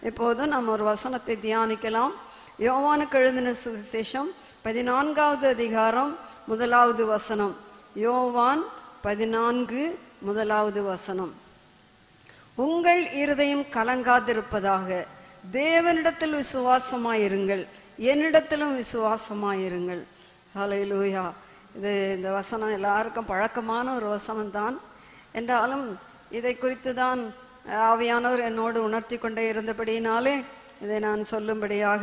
இப்போது நாம் ஒரு வசனத்தை தியானிக்கலாம் யோவானுக்கு எழுதின சுவிசேஷம் பதினான்காவது அதிகாரம் முதலாவது வசனம் யோவான் பதினான்கு முதலாவது வசனம் உங்கள் இருதயம் கலங்காதிருப்பதாக தேவனிடத்தில் விசுவாசமாயிருங்கள் என்னிடத்திலும் விசுவாசமாயிருங்கள் ஹalleluya இது இந்த வசனம் எல்லாருக்கும் பழக்கமான ஒரு வசனம் தான் என்றாலும் இதை குறித்து தான் ஆவியானவர் என்னோடு உணர்த்தி கொண்டே இருந்தபடியினாலே இதை நான் சொல்லும்படியாக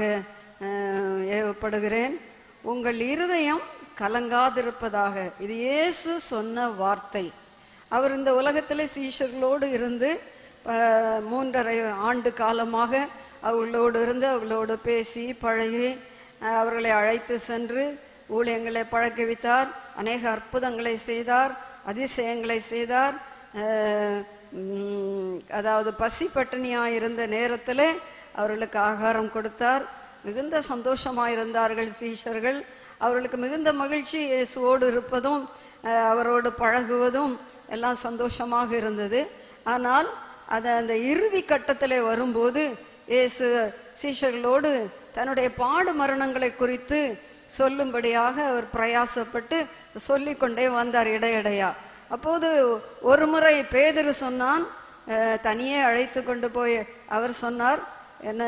அஹ், ஏவப்படுகிறேன் உங்கள் இருதயம் கலங்காதிருப்பதாக இது இயேசு சொன்ன வார்த்தை அவர் இந்த உலகத்திலே சீஷர்களோடு இருந்து அஹ், மூன்றரை ஆண்டு காலமாக அவர்களோடு இருந்து அவர்களோடு பேசி பழகி அஹ், அவர்களை அழைத்து சென்று ஊழியங்களை பழக்குவித்தார் அநேக அற்புதங்களை செய்தார் அதிசயங்களை செய்தார் அஹ், உம், அதாவது பசி பட்டினியாக இருந்த நேரத்திலே அவர்களுக்கு ஆகாரம் கொடுத்தார் மிகுந்த சந்தோஷமாயிருந்தார்கள் சீஷர்கள் அவர்களுக்கு மிகுந்த மகிழ்ச்சி இயேசுவோடு இருப்பதும் அஹ், அவரோடு பழகுவதும் எல்லாம் சந்தோஷமாக இருந்தது ஆனால் அது அந்த இறுதி கட்டத்திலே வரும்போது இயேசு சீஷர்களோடு தன்னுடைய பாடு மரணங்களை குறித்து சொல்லும்படியாக அவர் பிரயாசப்பட்டு சொல்லிக்கொண்டே வந்தார் இடையிடையா அப்போது ஒரு முறை பேதுரு சொன்னான் அஹ், தனியே அழைத்து கொண்டு போய் அவர் சொன்னார் என்ன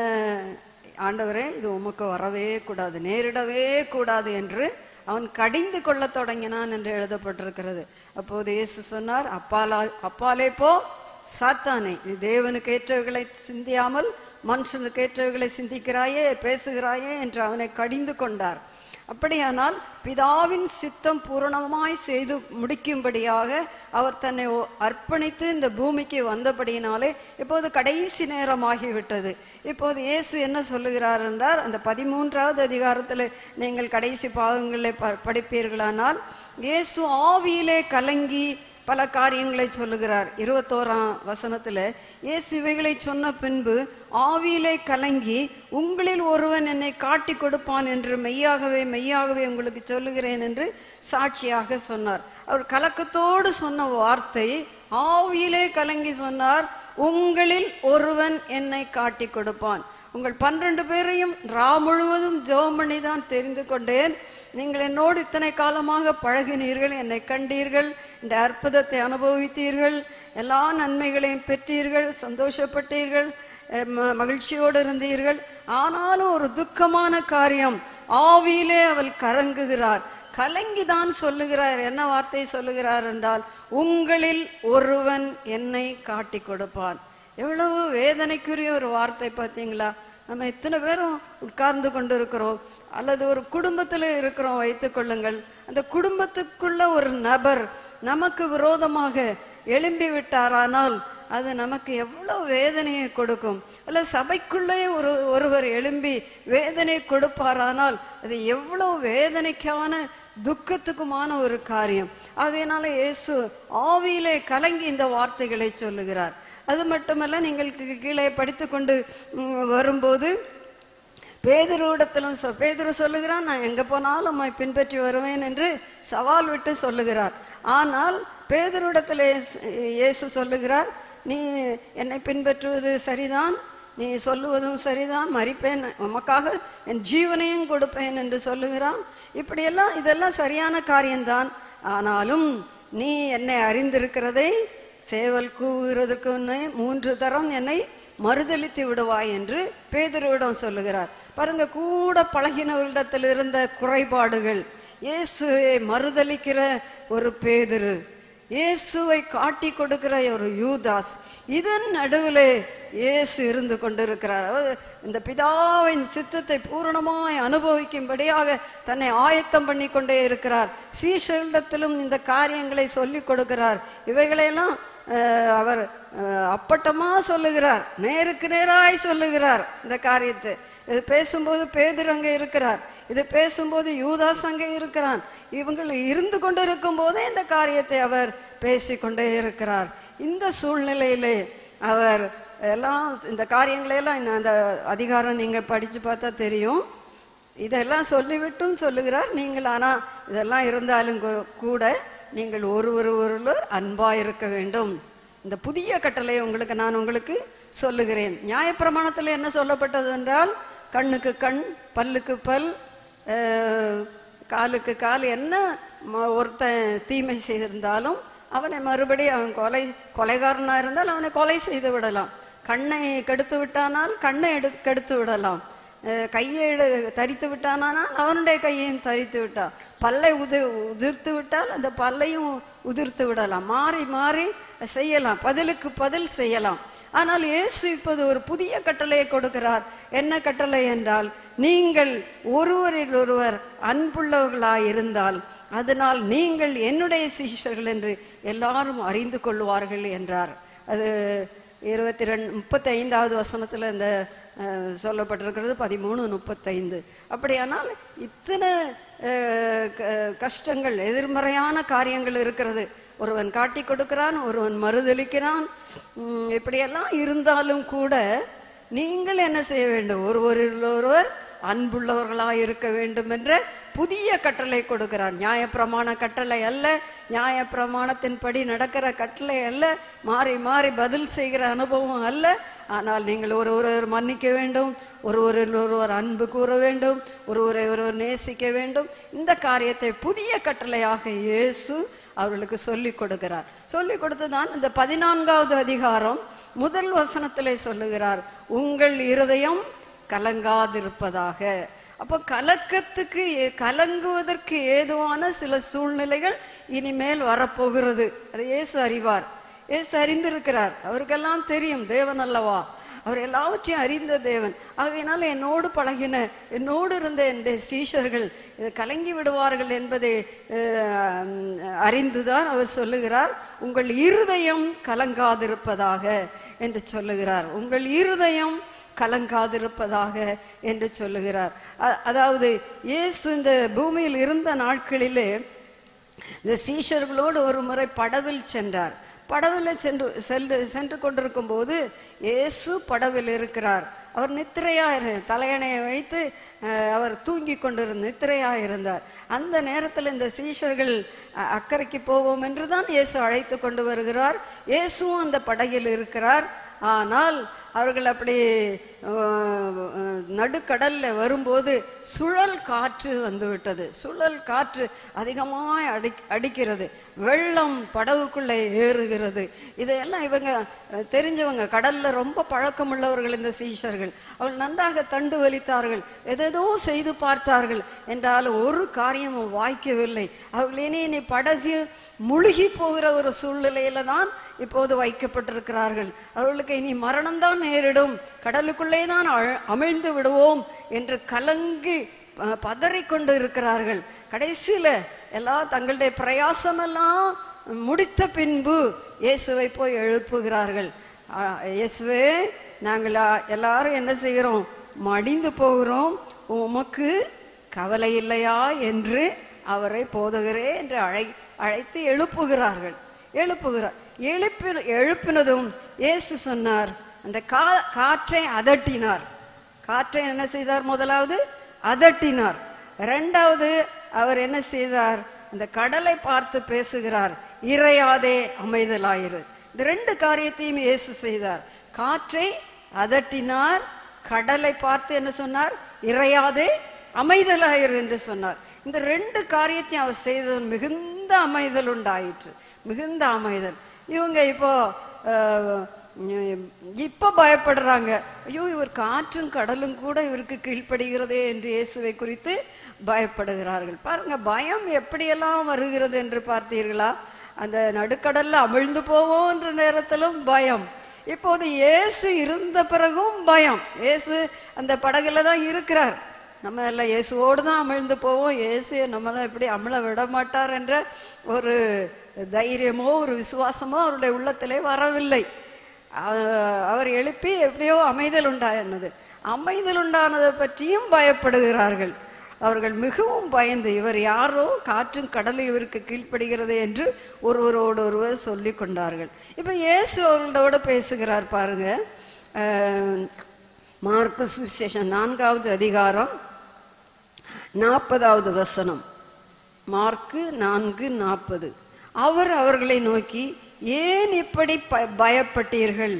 ஆண்டவரே இது உமக்கு வரவே கூடாது நேரிடவே கூடாது என்று அவன் கடிந்து கொள்ளத் தொடங்கினான் என்று எழுதப்பட்டிருக்கிறது அப்போது இயேசு சொன்னார் அப்பாலா அப்பாலே போ சாத்தானே நீ தேவனுக்கு ஏற்றவைகளை சிந்தியாமல் மனுஷனுக்கு ஏற்றவைகளை சிந்திக்கிறாயே பேசுகிறாயே என்று அவனை கடிந்து கொண்டார் அப்படியானால் பிதாவின் சித்தம் பூரணமாய் செய்து முடிக்கும்படியாக அவர் தன்னை ஒ- அர்ப்பணித்து இந்த பூமிக்கு வந்தபடியினாலே இப்போது கடைசி நேரமாகிவிட்டது இப்போது இயேசு என்ன சொல்லுகிறார் என்றால் அந்த பதிமூன்றாவது அதிகாரத்தில் நீங்கள் கடைசி பாகங்களை ப- படிப்பீர்களானால் இயேசு ஆவியிலே கலங்கி பல காரியங்களை சொல்லுகிறார் இருபத்தோராம் வசனத்துல இயேசு இவைகளை சொன்ன பின்பு ஆவியிலே கலங்கி உங்களில் ஒருவன் என்னை காட்டி கொடுப்பான் என்று மெய்யாகவே மெய்யாகவே உங்களுக்கு சொல்லுகிறேன் என்று சாட்சியாக சொன்னார் அவர் கலக்கத்தோடு சொன்ன வார்த்தை ஆவியிலே கலங்கி சொன்னார் உங்களில் ஒருவன் என்னை காட்டி கொடுப்பான் உங்கள் பன்னிரண்டு பேரையும் ரா முழுவதும் ஜெபம் பண்ணி தான் தெரிந்து கொண்டேன் நீங்கள் என்னோடு இத்தனை காலமாக பழகினீர்கள் என்னை கண்டீர்கள் இந்த அற்புதத்தை அனுபவித்தீர்கள் எல்லா நன்மைகளையும் பெற்றீர்கள் சந்தோஷப்பட்டீர்கள் அஹ் ம- மகிழ்ச்சியோடு இருந்தீர்கள் ஆனாலும் ஒரு துக்கமான காரியம் ஆவியிலே அவள் கலங்குகிறார் கலங்கிதான் சொல்லுகிறார் என்ன வார்த்தை சொல்லுகிறார் என்றால் உங்களில் ஒருவன் என்னை காட்டி கொடுப்பான் எவ்வளவு வேதனைக்குரிய ஒரு வார்த்தை பார்த்தீங்களா நம்ம எத்தனை பேரும் உட்கார்ந்து கொண்டு இருக்கிறோம் அல்லது ஒரு குடும்பத்தில் இருக்கிறோம் வைத்துக் கொள்ளுங்கள் அந்த குடும்பத்துக்குள்ள ஒரு நபர் நமக்கு விரோதமாக எழும்பி விட்டாரானால் அது நமக்கு எவ்வளவு வேதனையை கொடுக்கும் அல்ல சபைக்குள்ளே ஒரு ஒருவர் எழும்பி வேதனை கொடுப்பாரானால் அது எவ்வளவு வேதனைக்கான துக்கத்துக்குமான ஒரு காரியம் ஆகையினால இயேசு ஆவியிலே கலங்கி இந்த வார்த்தைகளை சொல்லுகிறார் அது மட்டுமல்ல நீங்கள் கீ- கீழே படித்துக்கொண்டு ம், வரும்போது பேதுருவிடத்திலும் சொ- பேதுரு சொல்லுகிறான் நான் எங்க போனாலும் உம்மை பின்பற்றி வருவேன் என்று சவால் விட்டு சொல்லுகிறார் ஆனால் பேதுருவிடத்தில் இயேசு- இயேசு சொல்லுகிறார் நீ என்னை பின்பற்றுவது சரிதான் நீ சொல்லுவதும் சரிதான் மறிப்பேன் உமக்காக என் ஜீவனையும் கொடுப்பேன் என்று சொல்லுகிறான் இப்படியெல்லாம் இதெல்லாம் சரியான காரியம்தான் ஆனாலும் நீ என்னை அறிந்திருக்கிறதை சேவல் கூவுகிறதுக்கு முன்னே மூன்று தரம் என்னை மறுதலித்து விடுவாய் என்று பேதுருவிடம் சொல்லுகிறார் பாருங்க கூட பழகினவரிடத்தில் இருந்த குறைபாடுகள் இயேசுவை மறுதலிக்கிற ஒரு பேதுரு இயேசுவை காட்டி கொடுக்கிற ஒரு யூதாஸ் இதன் நடுவிலே இயேசு இருந்து கொண்டிருக்கிறார் அவர் இந்த பிதாவின் சித்தத்தை பூரணமாய் அனுபவிக்கும்படியாக தன்னை ஆயத்தம் பண்ணி கொண்டே இருக்கிறார் சீஷரிடத்திலும் இந்த காரியங்களை சொல்லிக் கொடுக்கிறார் இவைகளையெல்லாம் அஹ், அவர் அஹ், அப்பட்டமா சொல்லுகிறார் நேருக்கு நேராய் சொல்லுகிறார் இந்த காரியத்தை இது பேசும்போது பேதுரு அங்கே இருக்கிறார் இது பேசும்போது யூதாஸ் அங்கே இருக்கிறான் இவங்கள் இருந்து கொண்டிருக்கும் போதே இந்த காரியத்தை அவர் பேசிக்கொண்டே இருக்கிறார் இந்த சூழ்நிலையிலே அவர் எல்லாம் இந்த காரியங்களை எல்லாம் இந்த- அந்த அதிகாரம் நீங்க படிச்சு பார்த்தா தெரியும் இதெல்லாம் சொல்லிவிட்டும் சொல்லுகிறார் நீங்கள் ஆனா இதெல்லாம் இருந்தாலும் கூ- கூட நீங்கள் ஒருவர் ஒருவர் அன்பா இருக்க வேண்டும் இந்த புதிய கட்டளை உங்களுக்கு நான் உங்களுக்கு சொல்லுகிறேன் நியாயப்பிரமாணத்தில் என்ன சொல்லப்பட்டது என்றால் கண்ணுக்கு கண் பல்லுக்கு பல் அஹ், காலுக்கு கால் என்ன ம- ஒருத்தன் தீமை செய்திருந்தாலும் அவனை மறுபடி அவன் கொலை கொலைகாரனா இருந்தால் அவனை கொலை செய்து விடலாம் கண்ணை கெடுத்து விட்டானால் கண்ணை எடு கெடுத்து விடலாம் அஹ் கையை எடு- தரித்து விட்டானால் அவனுடைய கையையும் தரித்து விட்டான் பல்லை உது உதிர்த்து விட்டால் அந்த பல்லையும் உதிர்த்து விடலாம் மாறி மாறி செய்யலாம் பதிலுக்கு பதில் செய்யலாம் ஆனால் இயேசு இப்போது ஒரு புதிய கட்டளையை கொடுக்கிறார் என்ன கட்டளை என்றால் நீங்கள் ஒருவரில் ஒருவர் அன்புள்ளவர்களாய் இருந்தால் அதனால் நீங்கள் என்னுடைய சீஷர்கள் என்று எல்லாரும் அறிந்து கொள்வார்கள் என்றார் அது இருபத்தி ரெண்டு முப்பத்தி ஐந்தாவது வசனத்துல இந்த அஹ், சொல்லப்பட்டிருக்கிறது பதிமூணு முப்பத்தைந்து அப்படியானால் இத்தனை அஹ், க- கஷ்டங்கள் எதிர்மறையான காரியங்கள் இருக்கிறது ஒருவன் காட்டி கொடுக்கிறான் ஒருவன் மறுதளிக்கிறான் உம், இப்படியெல்லாம் இருந்தாலும் கூட நீங்கள் என்ன செய்ய வேண்டும் ஒருவரில் ஒருவர் அன்புள்ளவர்களாய் இருக்க வேண்டும் என்ற புதிய கட்டளை கொடுக்கிறார் நியாயப்பிரமாண கட்டளை அல்ல நியாயப்பிரமாணத்தின்படி நடக்கிற கட்டளை அல்ல மாறி மாறி பதில் செய்கிற அனுபவம் அல்ல ஆனால் நீங்கள் ஒரு ஒருவர் மன்னிக்க வேண்டும் ஒருவரில் ஒருவர் அன்பு கூற வேண்டும் ஒருவரை ஒருவர் நேசிக்க வேண்டும் இந்த காரியத்தை புதிய கட்டளையாக இயேசு அவர்களுக்கு சொல்லிக் கொடுக்கிறார் சொல்லிக் கொடுத்துதான் இந்த பதினான்காவது அதிகாரம் முதல் வசனத்திலே சொல்லுகிறார் உங்கள் இருதயம் கலங்காதிருப்பதாக அப்போ கலக்கத்துக்கு ஏ- கலங்குவதற்கு ஏதுவான சில சூழ்நிலைகள் இனிமேல் வரப்போகிறது அதை இயேசு அறிவார் இயேசு அறிந்திருக்கிறார் அவருக்கெல்லாம் தெரியும் தேவன் அல்லவா அவர் எல்லாவற்றையும் அறிந்த தேவன் ஆகையினால் என்னோடு பழகின என்னோடு இருந்த என்னுடைய சீஷர்கள் இது கலங்கி விடுவார்கள் என்பதை அஹ், அறிந்துதான் அவர் சொல்லுகிறார் உங்கள் இருதயம் கலங்காதிருப்பதாக என்று சொல்லுகிறார் உங்கள் இருதயம் கலங்காதிருப்பதாக என்று சொல்லுகிறார் அ- அதாவது இயேசு இந்த பூமியில் இருந்த நாட்களிலே இந்த சீஷர்களோடு ஒரு முறை படவில் சென்றார் படவில் சென்று சென்று சென்று கொண்டிருக்கும் போது இயேசு படவில் இருக்கிறார் அவர் நித்திரையா இரு- தலையணையை வைத்து அஹ், அவர் தூங்கி கொண்டிருந்த நித்திரையா இருந்தார் அந்த நேரத்தில் இந்த சீஷர்கள் அ- அக்கறைக்கு போவோம் என்று தான் இயேசு அழைத்து கொண்டு வருகிறார் இயேசுவும் அந்த படகில் இருக்கிறார் ஆனால் அவர்கள் அப்படி அஹ், அஹ், நடுக்கடல்ல வரும்போது சுழல் காற்று வந்து விட்டது சுழல் காற்று அதிகமாய் அடி அடிக்கிறது வெள்ளம் படவுக்குள்ளே ஏறுகிறது இதையெல்லாம் இவங்க அஹ், தெரிஞ்சவங்க கடல்ல ரொம்ப பழக்கமுள்ளவர்கள் இந்த சீஷர்கள் அவள் நன்றாக தண்டு வலித்தார்கள் எதேதோ செய்து பார்த்தார்கள் என்றாலும் ஒரு காரியமும் வாய்க்கவில்லை அவர்கள் இனி இனி படகு முழுகி போகிற ஒரு சூழ்நிலையில தான் இப்போது வைக்கப்பட்டிருக்கிறார்கள் அவர்களுக்கு இனி மரணம்தான் நேரிடும் கடலுக்குள்ளே தான் அழ- அமிழ்ந்து விடுவோம் என்று கலங்கி அஹ், பதறிக்கொண்டு இருக்கிறார்கள் கடைசியில எல்லாம் தங்களுடைய பிரயாசமெல்லாம் முடித்த பின்பு இயேசுவை போய் எழுப்புகிறார்கள் ஆ, இயேசுவே நாங்கள் ஆ- எல்லாரும் என்ன செய்கிறோம் மடிந்து போகிறோம் உமக்கு கவலை இல்லையா என்று அவரை போதுகிறே என்று அழை அழைத்து எழுப்புகிறார்கள் எழுப்புகிறார் எழுப்பி எழுப்பினதும் இயேசு சொன்னார் அந்த கா காற்றை அதட்டினார் காற்றை என்ன செய்தார் முதலாவது அதட்டினார் இரண்டாவது அவர் என்ன செய்தார் அந்த கடலை பார்த்து பேசுகிறார் இறையாதே அமைதலாயிரு இந்த ரெண்டு காரியத்தையும் இயேசு செய்தார் காற்றை அதட்டினார் கடலை பார்த்து என்ன சொன்னார் இறையாதே அமைதலாயிரு என்று சொன்னார் இந்த ரெண்டு காரியத்தையும் அவர் செய்தவன் மிகுந்த அமைதல் உண்டாயிற்று மிகுந்த அமைதல் இவங்க இப்போ அஹ், இப்ப பயப்படுறாங்க ஐயோ இவர் காற்றும் கடலும் கூட இவருக்கு கீழ்ப்படுகிறதே என்று இயேசுவை குறித்து பயப்படுகிறார்கள் பாருங்க பயம் எப்படியெல்லாம் வருகிறது என்று பார்த்தீர்களா அந்த நடுக்கடல்ல அமிழ்ந்து போவோம் என்ற நேரத்திலும் பயம் இப்போது இயேசு இருந்த பிறகும் பயம் இயேசு அந்த படகுல தான் இருக்கிறார் நம்ம எல்லாம் இயேசுவோடு தான் அமிழ்ந்து போவோம் இயேசு நம்மளை எப்படி அமிழ விட மாட்டார் என்ற ஒரு தைரியமோ ஒரு விசுவாசமோ அவருடைய உள்ளத்திலே வரவில்லை அஹ் அவர் எழுப்பி எப்படியோ அமைதல் உண்டானது அமைதல் உண்டானதை பற்றியும் பயப்படுகிறார்கள் அவர்கள் மிகவும் பயந்து இவர் யாரோ காற்றும் கடலும் இவருக்கு கீழ்ப்படுகிறது என்று ஒருவரோடு ஒருவர் சொல்லி கொண்டார்கள் இப்ப இயேசு அவர்களோட பேசுகிறார் பாருங்க அஹ் மார்க்கு சுவிசேஷம் நான்காவது அதிகாரம் நாற்பதாவது வசனம் மார்க்கு நான்கு நாற்பது அவர் அவர்களை நோக்கி ஏன் இப்படி ப- பயப்பட்டீர்கள்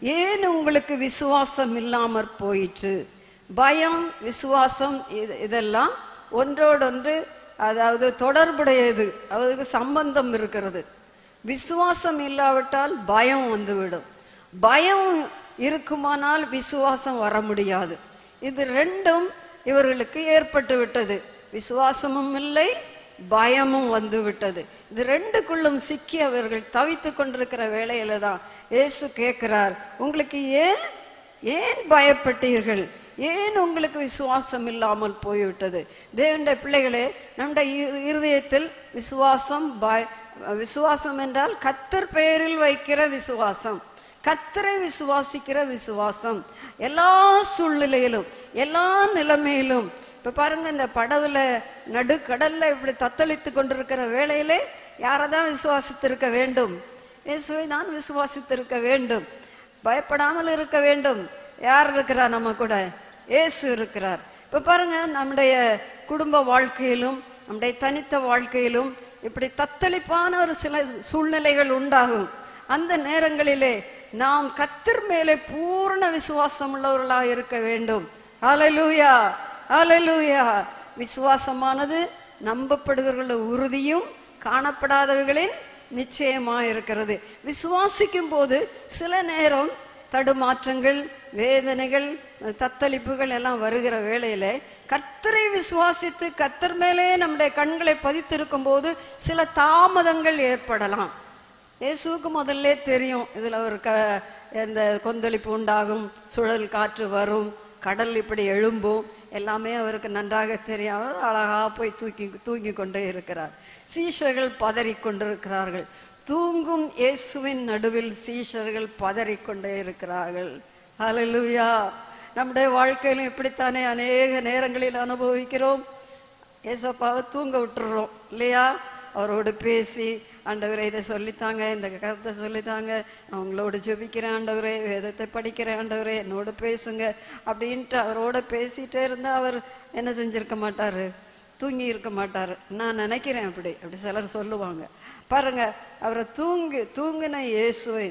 ஏன் உங்களுக்கு விசுவாசம் இல்லாமற் போயிற்று பயம் விசுவாசம் இது- இதெல்லாம் ஒன்றோடொன்று அதாவது தொடர்புடையது அதுக்கு சம்பந்தம் இருக்கிறது விசுவாசம் இல்லாவிட்டால் பயம் வந்துவிடும் பயம் இருக்குமானால் விசுவாசம் வர முடியாது இது ரெண்டும் இவர்களுக்கு ஏற்பட்டு விட்டது விசுவாசமும் இல்லை பயமும் வந்து விட்டது இது ரெண்டுக்குள்ளும் சிக்கி அவர்கள் தவித்துக் கொண்டிருக்கிற வேளையில தான் இயேசு கேட்கிறார் உங்களுக்கு ஏன் ஏன் பயப்பட்டீர்கள் ஏன் உங்களுக்கு விசுவாசம் இல்லாமல் போய்விட்டது தேவனுடைய பிள்ளைகளே நம்முடைய இரு- இருதயத்தில் விசுவாசம் பய விசுவாசம் என்றால் கத்தர் பெயரில் வைக்கிற விசுவாசம் கத்தரை விசுவாசிக்கிற விசுவாசம் எல்லா சூழ்நிலையிலும் எல்லா நிலைமையிலும் இப்ப பாருங்க இந்த படவுல நடுக்கடல்ல இப்படி தத்தளித்து கொண்டிருக்கிற வேளையிலே யாரதான் விசுவாசித்திருக்க வேண்டும் இயேசுவை நான் விசுவாசித்திருக்க வேண்டும் பயப்படாமல் இருக்க வேண்டும் யார் இருக்கிறா நம்ம கூட இயேசு இருக்கிறார் இப்ப பாருங்க நம்முடைய குடும்ப வாழ்க்கையிலும் நம்முடைய தனித்த வாழ்க்கையிலும் இப்படி தத்தளிப்பான ஒரு சில சூழ்நிலைகள் உண்டாகும் அந்த நேரங்களிலே நாம் கத்தர் மேலே பூர்ண விசுவாசம் உள்ளவர்களாக இருக்க வேண்டும் ஹalleluya ஹalleluya விசுவாசமானது நம்பப்படுகிறவர்கள உறுதியும் காணப்படாதவைகளின் நிச்சயமா இருக்கிறது விசுவாசிக்கும் போது சில நேரம் தடுமாற்றங்கள் வேதனைகள் தத்தளிப்புகள் எல்லாம் வருகிற வேளையில கத்தரை விசுவாசித்து கத்தர் மேலே நம்முடைய கண்களை பதித்திருக்கும் போது சில தாமதங்கள் ஏற்படலாம் இயேசுவுக்கு முதல்ல தெரியும் இதுல ஒரு க இந்த கொந்தளிப்பு உண்டாகும் சுழல் காற்று வரும் கடல் இப்படி எழும்பும் எல்லாமே அவருக்கு நன்றாக தெரியாம அழகா போய் தூக்கி தூங்கி கொண்டே இருக்கிறார் சீஷர்கள் பதறிக் கொண்டிருக்கிறார்கள் தூங்கும் இயேசுவின் நடுவில் சீஷர்கள் பதறிக் கொண்டே இருக்கிறார்கள் ஹalleluya நம்முடைய வாழ்க்கையிலும் இப்படித்தானே அநேக நேரங்களில் அனுபவிக்கிறோம் ஏசப்பாவை தூங்க விட்டுறோம் இல்லையா அவரோடு பேசி ஆண்டவரே இதை சொல்லித்தாங்க இந்த கருத்தை சொல்லித்தாங்க நான் உங்களோட ஜெபிக்கிறேன் ஆண்டவரே வேதத்தை படிக்கிறேன் ஆண்டவரே என்னோட பேசுங்க அப்படின்ட்டு அவரோட பேசிட்டே இருந்தா அவர் என்ன செஞ்சிருக்க மாட்டாரு தூங்கி இருக்க மாட்டாரு நான் நினைக்கிறேன் அப்படி அப்படி சிலர் சொல்லுவாங்க பாருங்க அவரை தூங்கி தூங்கின இயேசுவை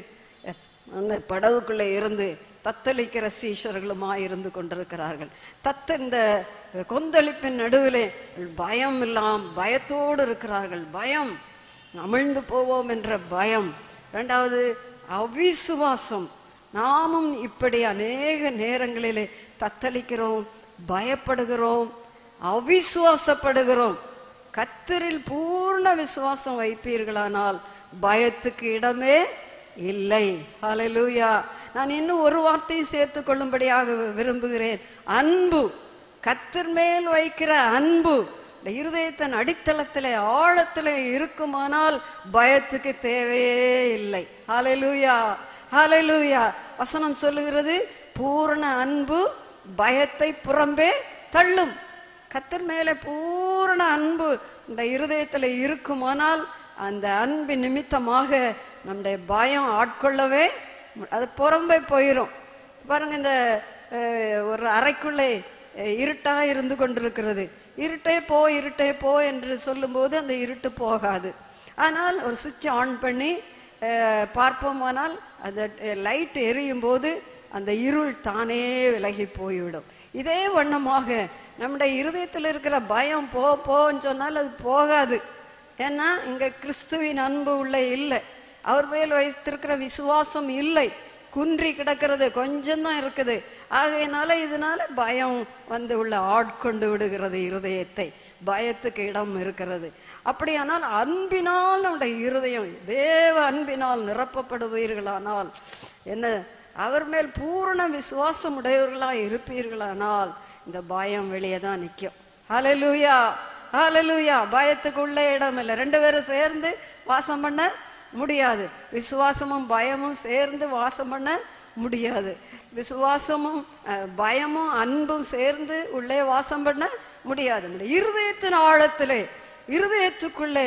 அங்க படவுக்குள்ள இருந்து தத்தளிக்கிற சீஷர்களுமா இருந்து கொண்டிருக்கிறார்கள் தத்த இந்த கொந்தளிப்பின் நடுவிலே பயம் இல்லாம் பயத்தோடு இருக்கிறார்கள் பயம் அமிழ்ந்து போவோம் என்ற பயம் இரண்டாவது அவிசுவாசம் நாமும் இப்படி அநேக நேரங்களிலே தத்தளிக்கிறோம் பயப்படுகிறோம் அவிசுவாசப்படுகிறோம் கத்தரில் பூர்ண விசுவாசம் வைப்பீர்களானால் பயத்துக்கு இடமே இல்லை ஹalleluya நான் இன்னும் ஒரு வார்த்தையும் சேர்த்துக் கொள்ளும்படியாக விரும்புகிறேன் அன்பு கத்தர் மேல் வைக்கிற அன்பு இந்த இருதயத்தின் அடித்தளத்திலே ஆழத்திலே இருக்குமானால் பயத்துக்கு தேவையே இல்லை ஹalleluya ஹalleluya வசனம் சொல்லுகிறது பூரண அன்பு பயத்தை புறம்பே தள்ளும் கத்தர் மேலே பூரண அன்பு இந்த இருதயத்துல இருக்குமானால் அந்த அன்பு நிமித்தமாக நம்முடைய பயம் ஆட்கொள்ளவே மு- அது புறம்பே போயிரும் பாருங்க இந்த அஹ், ஒரு அறைக்குள்ளே அஹ், இருட்டா இருந்து கொண்டிருக்கிறது இருட்டே போ இருட்டே போ என்று சொல்லும்போது அந்த இருட்டு போகாது ஆனால் ஒரு சுவிட்ச் ஆன் பண்ணி அஹ், பார்ப்போமானால் அந்த லைட் எரியும் போது அந்த இருள் தானே விலகி போய்விடும் இதே வண்ணமாக நம்முடைய இருதயத்தில் இருக்கிற பயம் போ போன்னு சொன்னால் அது போகாது ஏன்னா இங்க கிறிஸ்துவின் அன்பு உள்ள இல்லை அவர் மேல் வைத்திருக்கிற விசுவாசம் இல்லை குன்றி கிடக்கிறது கொஞ்சம் தான் இருக்குது ஆகையினால இதனால பயம் வந்து உள்ள ஆட்கொண்டு விடுகிறது இருதயத்தை பயத்துக்கு இடம் இருக்கிறது அப்படியானால் அன்பினால் நம்முடைய இருதயம் தேவ அன்பினால் நிரப்பப்படுவீர்களானால் என்ன அவர் மேல் பூரண விசுவாசம் உடையவர்களாய் இருப்பீர்களானால் இந்த பயம் வெளியே தான் நிற்கும் ஹalleluya ஹalleluya பயத்துக்குள்ள இடம் இல்லை ரெண்டு பேரும் சேர்ந்து வாசம் பண்ண முடியாது விசுவாசமும் பயமும் சேர்ந்து வாசம் பண்ண முடியாது விசுவாசமும் அஹ், பயமும் அன்பும் சேர்ந்து உள்ளே வாசம் பண்ண முடியாது நம்முடைய இருதயத்தின் ஆழத்திலே இருதயத்துக்குள்ளே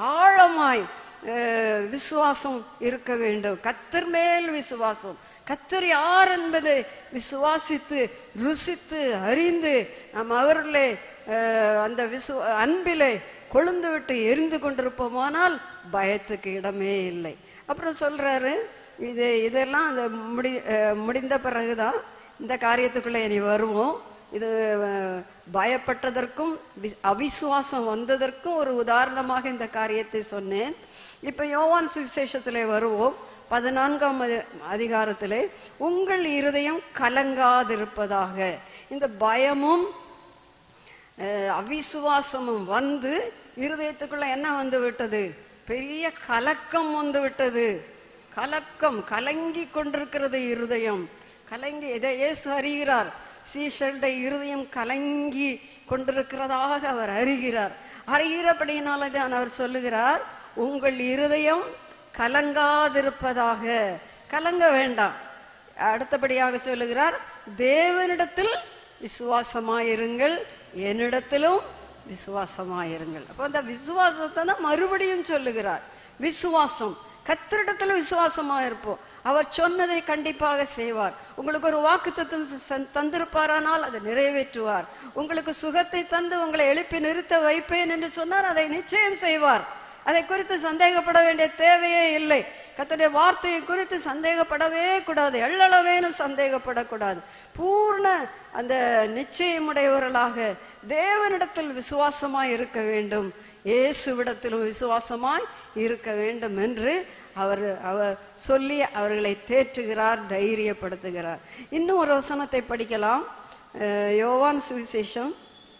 ஆழமாய் அஹ், விசுவாசம் இருக்க வேண்டும் கத்தர் மேல் விசுவாசம் கத்தர் யார் என்பதை விசுவாசித்து ருசித்து அறிந்து நாம் அவர்களே அஹ், அந்த விசு அன்பிலே கொழுந்து விட்டு எரிந்து கொண்டிருப்போமானால் பயத்துக்கு இடமே இல்லை அப்புறம் சொல்றாரு இது இதெல்லாம் அந்த முடி அஹ், முடிந்த பிறகுதான் இந்த காரியத்துக்குள்ள இனி வருவோம் இது அஹ், பயப்பட்டதற்கும் வி- அவிசுவாசம் வந்ததற்கும் ஒரு உதாரணமாக இந்த காரியத்தை சொன்னேன் இப்ப யோவான் சுவிசேஷத்திலே வருவோம் பதினான்காம் அதி- அதிகாரத்திலே உங்கள் இருதயம் கலங்காதிருப்பதாக இந்த பயமும் அஹ், அவிசுவாசமும் வந்து இருதயத்துக்குள்ள என்ன வந்து விட்டது பெரிய கலக்கம் வந்து விட்டது கலக்கம் கலங்கி கொண்டிருக்கிறது இருதயம் கலங்கி இதை இயேசு அறிகிறார் சீஷருடைய இருதயம் கலங்கி கொண்டிருக்கிறதாக அவர் அறிகிறார் அறிகிறபடியினால தான் அவர் சொல்லுகிறார் உங்கள் இருதயம் கலங்காதிருப்பதாக கலங்க வேண்டாம் அடுத்தபடியாக சொல்லுகிறார் தேவனிடத்தில் விசுவாசமாயிருங்கள் என்னிடத்திலும் விசுவாசமாயிருங்கள் அப்ப அந்த விசுவாசத்தை தான் மறுபடியும் சொல்லுகிறார் விசுவாசம் கத்திரிடத்துல விசுவாசமா இருப்போம் அவர் சொன்னதை கண்டிப்பாக செய்வார் உங்களுக்கு ஒரு வாக்கு தந்திருப்பாரானால் அதை நிறைவேற்றுவார் உங்களுக்கு சுகத்தை தந்து உங்களை எழுப்பி நிறுத்த வைப்பேன் என்று சொன்னார் அதை நிச்சயம் செய்வார் அதை குறித்து சந்தேகப்பட வேண்டிய தேவையே இல்லை கர்த்தருடைய வார்த்தையை குறித்து சந்தேகப்படவே கூடாது எள்ளளவேனும் சந்தேகப்படக்கூடாது பூர்ண அந்த நிச்சயமுடையவர்களாக தேவனிடத்தில் விசுவாசமாய் இருக்க வேண்டும் இயேசுவிடத்திலும் விசுவாசமாய் இருக்க வேண்டும் என்று அவர் அவர் சொல்லி அவர்களை தேற்றுகிறார் தைரியப்படுத்துகிறார் இன்னும் ஒரு வசனத்தை படிக்கலாம் அஹ், யோவான் சுவிசேஷம்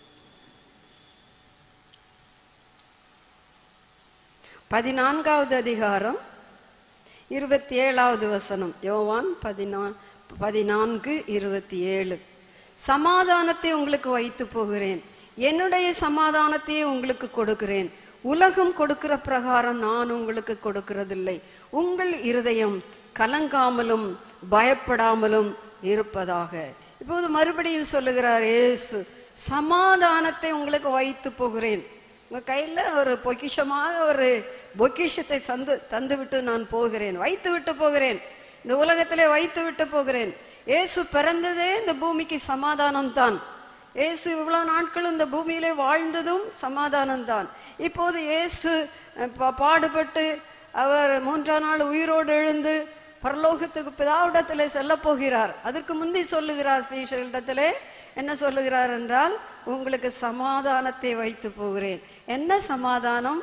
பதினான்காவது அதிகாரம் இருபத்தி ஏழாவது வசனம் யோவான் பதினா பதினான்கு இருபத்தி ஏழு சமாதானத்தை உங்களுக்கு வைத்து போகிறேன் என்னுடைய சமாதானத்தையே உங்களுக்கு கொடுக்கிறேன் உலகம் கொடுக்கிற பிரகாரம் நான் உங்களுக்கு கொடுக்கிறதில்லை உங்கள் இருதயம் கலங்காமலும் பயப்படாமலும் இருப்பதாக இப்போது மறுபடியும் சொல்லுகிறார் இயேசு சமாதானத்தை உங்களுக்கு வைத்து போகிறேன் உங்க கையில ஒரு பொக்கிஷமாக ஒரு பொக்கிஷத்தை சந்து தந்து விட்டு நான் போகிறேன் வைத்து விட்டு போகிறேன் இந்த உலகத்திலே வைத்து விட்டு போகிறேன் இயேசு பிறந்ததே இந்த பூமிக்கு சமாதானம் தான் இயேசு இவ்வளவு நாட்களும் இந்த பூமியிலே வாழ்ந்ததும் சமாதானம் தான் இப்போது இயேசு அஹ், பா- பாடுபட்டு அவர் மூன்றாம் நாள் உயிரோடு எழுந்து பரலோகத்துக்கு பிதாவிடத்திலே செல்ல போகிறார் அதற்கு முந்தி சொல்லுகிறார் சீஷர்களிடத்திலே என்ன சொல்லுகிறார் என்றால் உங்களுக்கு சமாதானத்தை வைத்து போகிறேன் என்ன சமாதானம்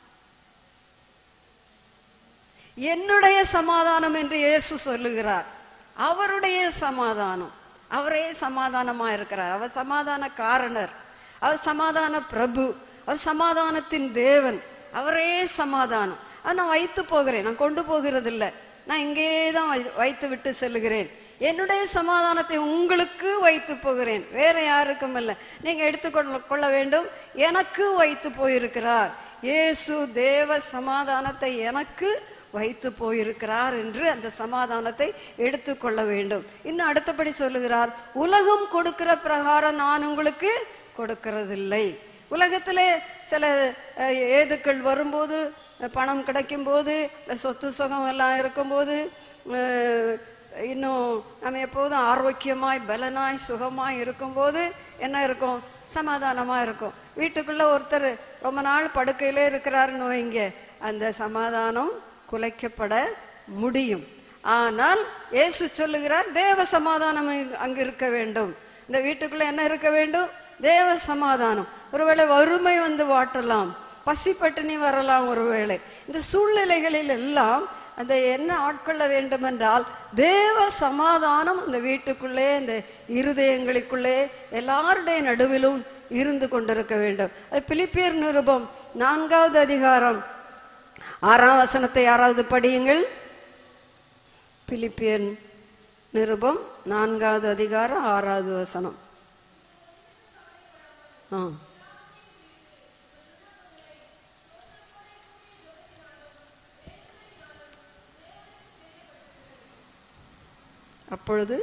என்னுடைய சமாதானம் என்று இயேசு சொல்லுகிறார் அவருடைய சமாதானம் அவரே சமாதானமா இருக்கிறார் அவர் சமாதான காரணர் அவர் சமாதான பிரபு அவர் சமாதானத்தின் தேவன் அவரே சமாதானம் அதை நான் வைத்து போகிறேன் நான் கொண்டு போகிறது இல்ல நான் இங்கேயே தான் வை- வைத்து விட்டு செல்லுகிறேன் என்னுடைய சமாதானத்தை உங்களுக்கு வைத்து போகிறேன் வேற யாருக்கும் இல்லை நீங்க எடுத்துக்கொள்ள கொள்ள வேண்டும் எனக்கு வைத்து போயிருக்கிறார் இயேசு தேவ சமாதானத்தை எனக்கு வைத்து போயிருக்கிறார் என்று அந்த சமாதானத்தை எடுத்துக்கொள்ள வேண்டும் இன்னும் அடுத்தபடி சொல்லுகிறார் உலகம் கொடுக்கிற பிரகாரம் நான் உங்களுக்கு கொடுக்கிறதில்லை உலகத்திலே சில அஹ், ஏதுக்கள் வரும்போது அஹ், பணம் கிடைக்கும் போது இல்ல சொத்து சுகம் எல்லாம் இருக்கும்போது அஹ், இன்னும் நம்ம எப்போதும் ஆரோக்கியமாய் பலனாய் சுகமாய் இருக்கும்போது என்ன இருக்கும் சமாதானமா இருக்கும் வீட்டுக்குள்ள ஒருத்தர் ரொம்ப நாள் படுக்கையிலே இருக்கிறாருன்னு வைங்க அந்த சமாதானம் குலைக்கப்பட முடியும் ஆனால் இயேசு சொல்லுகிறார் தேவ சமாதானம் இங்க- அங்கு இருக்க வேண்டும் இந்த வீட்டுக்குள்ள என்ன இருக்க வேண்டும் தேவ சமாதானம் ஒருவேளை வறுமை வந்து வாட்டலாம் பசி பட்டினி வரலாம் ஒருவேளை இந்த சூழ்நிலைகளில் எல்லாம் அந்த என்ன ஆட்கொள்ள வேண்டும் என்றால் தேவ சமாதானம் அந்த வீட்டுக்குள்ளே அந்த இருதயங்களுக்குள்ளே எல்லாருடைய நடுவிலும் இருந்து கொண்டிருக்க வேண்டும் அது பிலிப்பியர் நிருபம் நான்காவது அதிகாரம் ஆறாம் வசனத்தை யாராவது படியுங்கள் பிலிப்பியன் நிருபம் நான்காவது அதிகாரம் ஆறாவது வசனம் ஆ அப்பொழுது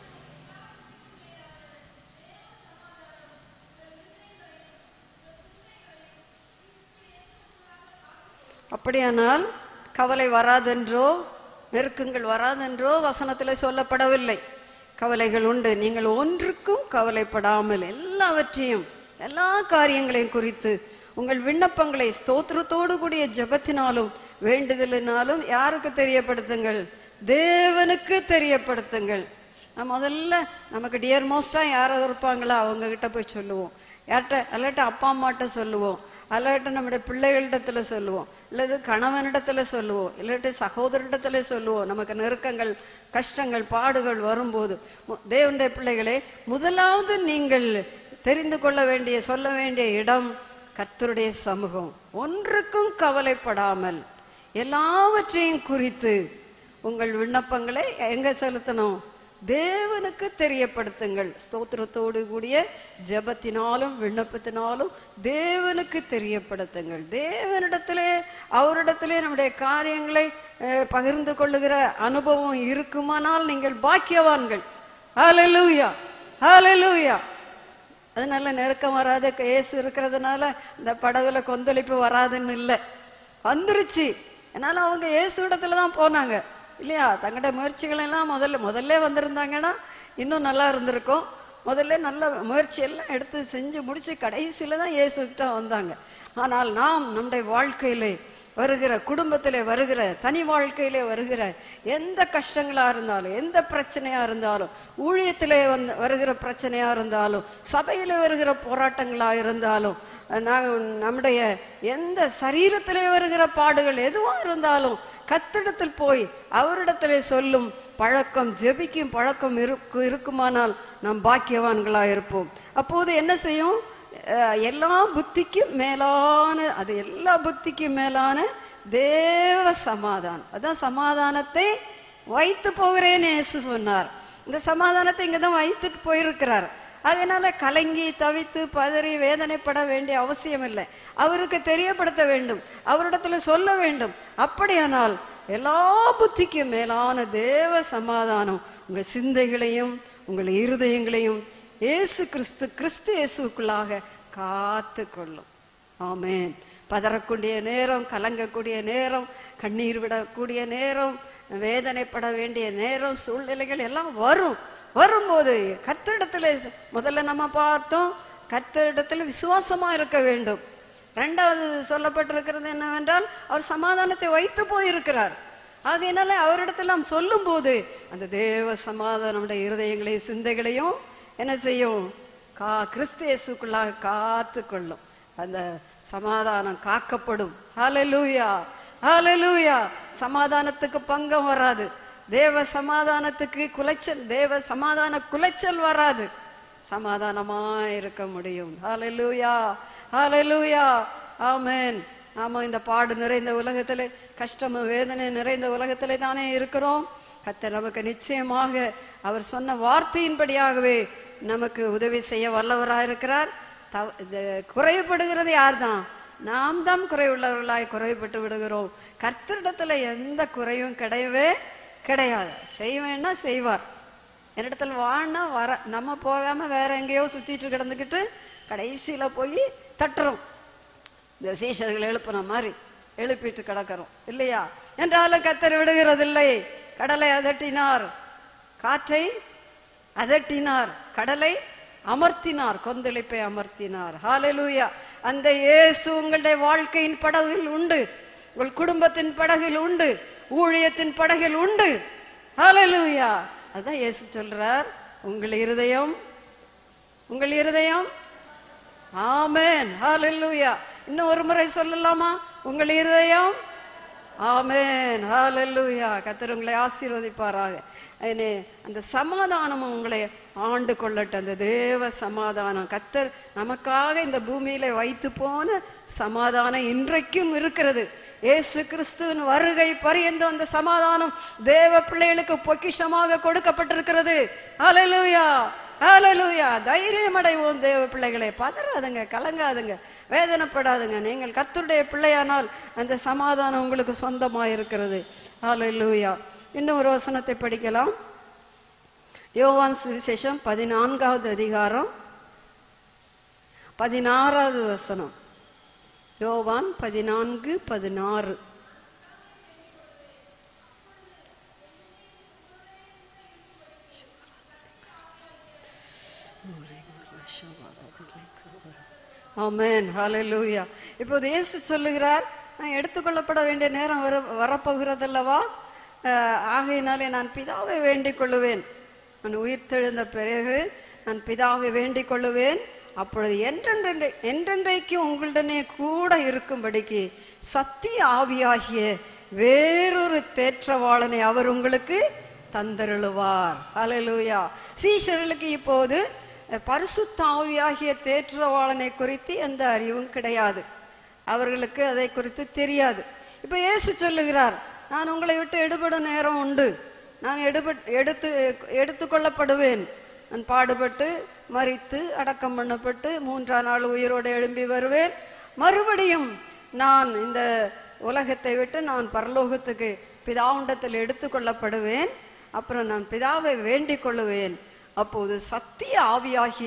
அப்படியானால் கவலை வராதென்றோ நெருக்கங்கள் வராதென்றோ வசனத்தில் சொல்லப்படவில்லை கவலைகள் உண்டு நீங்கள் ஒன்றுக்கும் கவலைப்படாமல் எல்லாவற்றையும் எல்லா காரியங்களையும் குறித்து உங்கள் விண்ணப்பங்களை ஸ்தோத்திரத்தோடு கூடிய ஜெபத்தினாலும் வேண்டுதலினாலும் யாருக்கு தெரியப்படுத்துங்கள் தேவனுக்கு தெரியப்படுத்துங்கள் நான் முதல்ல நமக்கு டியர் மோஸ்டா யாரோ இருப்பாங்களோ அவங்க கிட்ட போய் சொல்லுவோம் யார்கிட்ட அல்லாட்ட அப்பா அம்மாட்ட சொல்லுவோம் அல்லாட்ட நம்முடைய பிள்ளைகளிடத்துல சொல்லுவோம் இல்லது கணவனிடத்துல சொல்லுவோம் இல்லாட்டி சகோதரிடத்துல சொல்லுவோம் நமக்கு நெருக்கங்கள் கஷ்டங்கள் பாடுகள் வரும்போது மு- தேவனுடைய பிள்ளைகளே முதலாவது நீங்கள் தெரிந்து கொள்ள வேண்டிய சொல்ல வேண்டிய இடம் கர்த்தருடைய சமூகம் ஒன்றுக்கும் கவலைப்படாமல் எல்லாவற்றையும் குறித்து உங்கள் விண்ணப்பங்களை எங்க செலுத்தணும் தேவனுக்கு தெரியப்படுத்துங்கள் ஸ்தோத்திரத்தோடு கூடிய ஜெபத்தினாலும் விண்ணப்பத்தினாலும் தேவனுக்கு தெரியப்படுத்துங்கள் தேவனிடத்திலே அவரிடத்திலே நம்முடைய காரியங்களை அஹ், பகிர்ந்து கொள்ளுகிற அனுபவம் இருக்குமானால் நீங்கள் பாக்கியவான்கள் ஹalleluya ஹalleluya அதனால நெருக்கம் வராத இயேசு இருக்கிறதுனால இந்த படகுல கொந்தளிப்பு வராதுன்னு இல்லை வந்துருச்சு அதனால அவங்க இயேசு இடத்துல தான் போனாங்க இல்லையா தங்களோட முயற்சிகள் எல்லாம் முதல்ல முதல்ல வந்திருந்தாங்கன்னா இன்னும் நல்லா இருந்திருக்கும் முதல்ல நல்ல முயற்சி எல்லாம் எடுத்து செஞ்சு முடிச்சு கடைசியில தான் இயேசுகிட்ட வந்தாங்க ஆனால் நாம் நம்முடைய வாழ்க்கையிலே வருகிற குடும்பத்திலே வருகிற தனி வாழ்க்கையிலே வருகிற எந்த கஷ்டங்களா இருந்தாலும் எந்த பிரச்சனையா இருந்தாலும் ஊழியத்திலே வந்து வருகிற பிரச்சனையா இருந்தாலும் சபையில வருகிற போராட்டங்களா இருந்தாலும் நாங்கள் நம்முடைய எந்த சரீரத்திலே வருகிற பாடுகள் எதுவா இருந்தாலும் கத்திடத்தில் போய் அவரிடத்திலே சொல்லும் பழக்கம் ஜெபிக்கும் பழக்கம் இருக்கு இருக்குமானால் நாம் பாக்கியவான்களா இருப்போம் அப்போது என்ன செய்யும் அஹ் எல்லா புத்திக்கும் மேலான அது எல்லா புத்திக்கும் மேலான தேவ சமாதானம் அதான் சமாதானத்தை வைத்து போகிறேன்னு இயேசு சொன்னார் இந்த சமாதானத்தை இங்க தான் வைத்துட்டு போயிருக்கிறார் அதனால கலங்கி தவித்து பதறி வேதனைப்பட வேண்டிய அவசியம் இல்லை அவருக்கு தெரியப்படுத்த வேண்டும் அவரிடத்துல சொல்ல வேண்டும் அப்படியானால் எல்லா புத்திக்கும் மேலான தேவ சமாதானம் உங்கள் சிந்தைகளையும் உங்கள் இருதயங்களையும் இயேசு கிறிஸ்து கிறிஸ்து இயேசுக்குள்ளாக காத்து கொள்ளும் ஆமென் பதறக்கூடிய நேரம் கலங்கக்கூடிய நேரம் கண்ணீர் விடக்கூடிய நேரம் வேதனைப்பட வேண்டிய நேரம் சூழ்நிலைகள் எல்லாம் வரும் வரும்போது கத்திரிடத்துல முதல்ல நம்ம பார்த்தோம் கத்திரிடத்துல விசுவாசமா இருக்க வேண்டும் ரெண்டாவது சொல்லப்பட்டிருக்கிறது என்னவென்றால் அவர் சமாதானத்தை வைத்து போயிருக்கிறார் ஆகையினால அவரிடத்தில் நாம் சொல்லும் போது அந்த தேவ சமாதானம் நம்முடைய இருதயங்களையும் சிந்தைகளையும் என்ன செய்யும் கா கிறிஸ்து இயேசுக்குள்ளாக காத்து கொள்ளும் அந்த சமாதானம் காக்கப்படும் ஹalleluya ஹalleluya சமாதானத்துக்கு பங்கம் வராது தேவ சமாதானத்துக்கு குலைச்சல் தேவ சமாதான குலைச்சல் வராது சமாதானமா இருக்க முடியும் ஹalleluya ஹalleluya ஆமென் நாம இந்த பாடு நிறைந்த உலகத்திலே கஷ்டமும் வேதனை நிறைந்த உலகத்திலே தானே இருக்கிறோம் கர்த்தர் நமக்கு நிச்சயமாக அவர் சொன்ன வார்த்தையின்படியாகவே நமக்கு உதவி செய்ய வல்லவராக இருக்கிறார் தவ- இது குறைபடுகிறது யார்தான் நாம் தான் குறைவுள்ளவர்களாய் குறைபட்டு விடுகிறோம் கர்த்தரிடத்துல எந்த குறையும் கிடையவே கிடையாது செய்வேன்னா செய்வார் என்னிடத்துல வான்னா வர நம்ம போகாம வேற எங்கேயோ சுத்திட்டு கிடந்துக்கிட்டு கடைசியில போய் தட்டுறோம் இந்த சீஷர்கள் எழுப்புன மாதிரி எழுப்பிட்டு கிடக்கிறோம் இல்லையா என்றாலும் கத்தர் விடுகிறதில்லை கடலை அதட்டினார் காற்றை அதட்டினார் கடலை அமர்த்தினார் கொந்தளிப்பை அமர்த்தினார் ஹalleluya அந்த இயேசு உங்களுடைய வாழ்க்கையின் படகில் உண்டு உங்கள் குடும்பத்தின் படகில் உண்டு ஊழியத்தின் படகில் உண்டு ஹalleluya அதான் இயேசு சொல்றார் உங்கள் இருதயம் உங்கள் இருதயம் ஆமென் ஹalleluya இன்னும் ஒரு முறை சொல்லலாமா உங்கள் இருதயம் ஆமென் ஹalleluya கர்த்தர் உங்களை ஆசீர்வதிப்பாராக அனே, அந்த சமாதானம் உங்களை ஆண்டு கொள்ளட்டும் அந்த தேவ சமாதானம் கர்த்தர் நமக்காக இந்த பூமியில வைத்து போன சமாதானம் இன்றைக்கும் இருக்கிறது இயேசு கிறிஸ்துவின் வருகை பரியந்தம் அந்த சமாதானம் தேவ பிள்ளைகளுக்கு பொக்கிஷமாக கொடுக்கப்பட்டிருக்கிறது ஹalleluya ஹalleluya தைரியம் அடைவோம் தேவ பிள்ளைகளே பதறாதுங்க கலங்காதுங்க வேதனைப்படாதுங்க நீங்கள் கர்த்தருடைய பிள்ளையானால் அந்த சமாதானம் உங்களுக்கு சொந்தமா இருக்கிறது ஹalleluya இன்னும் ஒரு வசனத்தை படிக்கலாம் யோவான் சுவிசேஷம் பதினான்காவது அதிகாரம் பதினாறாவது வசனம் யோவான் பதினான்கு பதினாறு ஆமென் ஹalleluya இப்போது இயேசு சொல்லுகிறார் நான் எடுத்துக்கொள்ளப்பட வேண்டிய நேரம் வர வரப்போகிறதல்லவா அஹ், ஆகையினாலே நான் பிதாவை வேண்டிக் கொள்ளுவேன் நான் உயிர்த்தெழுந்த பிறகு நான் பிதாவை வேண்டிக் கொள்ளுவேன் அப்பொழுது என்றென்றை என்றென்றைக்கு உங்களுடனே கூட இருக்கும்படிக்கு சத்திய ஆவியாகிய வேறொரு தேற்றவாளனை அவர் உங்களுக்கு தந்தருளுவார் ஹalleluya சீஷர்களுக்கு இப்போது அஹ், பரிசுத்த ஆவியாகிய தேற்றவாளனை குறித்து எந்த அறிவும் கிடையாது அவர்களுக்கு அதை குறித்து தெரியாது இப்ப இயேசு சொல்லுகிறார் நான் உங்களை விட்டு எடுபடும் நேரம் உண்டு நான் எடுபட் எடுத்து எடுத்துக்கொள்ளப்படுவேன் நான் பாடுபட்டு மரித்து அடக்கம் பண்ணப்பட்டு மூன்றாம் நாள் உயிரோடு எழும்பி வருவேன் மறுபடியும் நான் இந்த உலகத்தை விட்டு நான் பரலோகத்துக்கு பிதாவுண்டத்தில் எடுத்துக்கொள்ளப்படுவேன் அப்புறம் நான் பிதாவை வேண்டிக் கொள்ளுவேன் அப்போது சத்திய ஆவியாகிய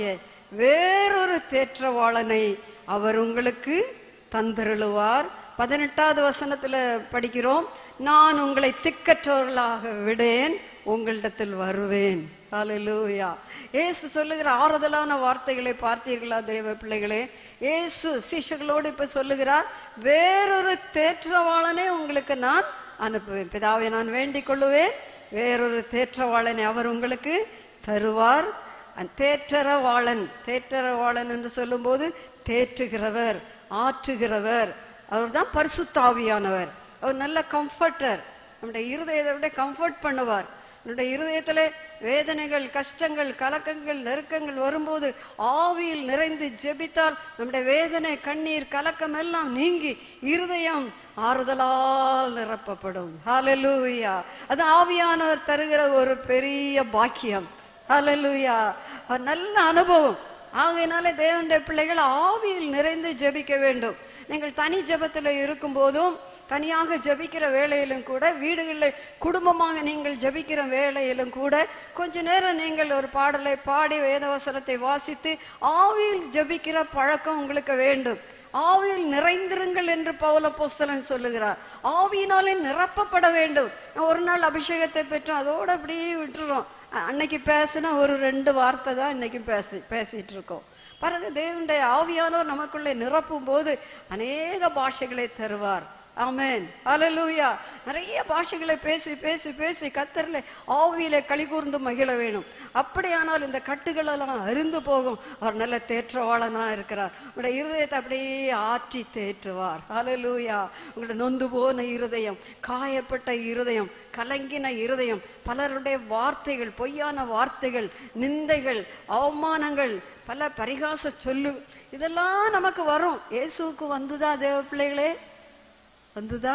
வேறொரு தேற்றவாளனை அவர் உங்களுக்கு தந்தருளுவார் பதினெட்டாவது வசனத்துல படிக்கிறோம் நான் உங்களை திக்கற்றவர்களாக விடேன் உங்களிடத்தில் வருவேன் ஹalleluya இயேசு சொல்லுகிற ஆறுதலான வார்த்தைகளை பார்த்தீர்களா தேவ பிள்ளைகளே இயேசு சிஷ்யர்களோடு இப்ப சொல்லுகிறார் வேறொரு தேற்றவாளனை உங்களுக்கு நான் அனுப்புவேன் பிதாவை நான் வேண்டிக் கொள்ளுவேன் வேறொரு தேற்றவாளனை அவர் உங்களுக்கு தருவார் அந்த தேற்றரவாளன் தேற்றரவாளன் என்று சொல்லும்போது தேற்றுகிறவர் ஆற்றுகிறவர் அவர்தான் பரிசுத்தாவியானவர் அவர் நல்ல கம்ஃபர்டர் நம்முடைய இருதயத்தை விட கம்ஃபர்ட் பண்ணுவார் நம்முடைய இருதயத்திலே வேதனைகள் கஷ்டங்கள் கலக்கங்கள் நெருக்கங்கள் வரும்போது ஆவியில் நிறைந்து ஜெபித்தால் நம்முடைய வேதனை கண்ணீர் கலக்கம் எல்லாம் நீங்கி இருதயம் ஆறுதலால் நிரப்பப்படும் ஹalleluya அது ஆவியானவர் தருகிற ஒரு பெரிய பாக்கியம் ஹalleluya ஒரு நல்ல அனுபவம் ஆகையினாலே தேவனுடைய பிள்ளைகள் ஆவியில் நிறைந்து ஜெபிக்க வேண்டும் நீங்கள் தனி ஜெபத்தில் இருக்கும் போதும் தனியாக ஜெபிக்கிற வேளையிலும் கூட வீடுகளில் குடும்பமாக நீங்கள் ஜெபிக்கிற வேளையிலும் கூட கொஞ்ச நேரம் நீங்கள் ஒரு பாடலை பாடி வேதவசனத்தை வாசித்து ஆவியில் ஜெபிக்கிற பழக்கம் உங்களுக்கு வேண்டும் ஆவியில் நிறைந்திருங்கள் என்று பவுல போஸ்தலன் சொல்லுகிறார் ஆவியினாலே நிரப்பப்பட வேண்டும் ஒரு நாள் அபிஷேகத்தை பெற்றோம் அதோட அப்படியே விட்டுறோம் அ- அன்னைக்கு பேசின ஒரு ரெண்டு வார்த்தை தான் இன்னைக்கு பேசி பேசிட்டு இருக்கோம் பாருங்க தேவனுடைய ஆவியானவர் நமக்குள்ளே நிரப்பும் போது அநேக பாஷைகளை தருவார் ஆமென் ஹalleluya நிறைய பாஷைகளை பேசி பேசி பேசி கத்தரில் ஆவியிலே களி கூர்ந்து மகிழ வேணும் அப்படியானால் இந்த கட்டுகள் எல்லாம் அருந்து போகும் அவர் நல்ல தேற்றவாளனா இருக்கிறார் உங்களுடைய இருதயத்தை அப்படியே ஆற்றி தேற்றுவார் ஹalleluya உங்களுடைய நொந்து போன இருதயம் காயப்பட்ட இருதயம் கலங்கின இருதயம் பலருடைய வார்த்தைகள் பொய்யான வார்த்தைகள் நிந்தைகள் அவமானங்கள் பல பரிகாச சொல்லு இதெல்லாம் நமக்கு வரும் இயேசுவுக்கு வந்துதா தேவ பிள்ளைகளே வந்துதா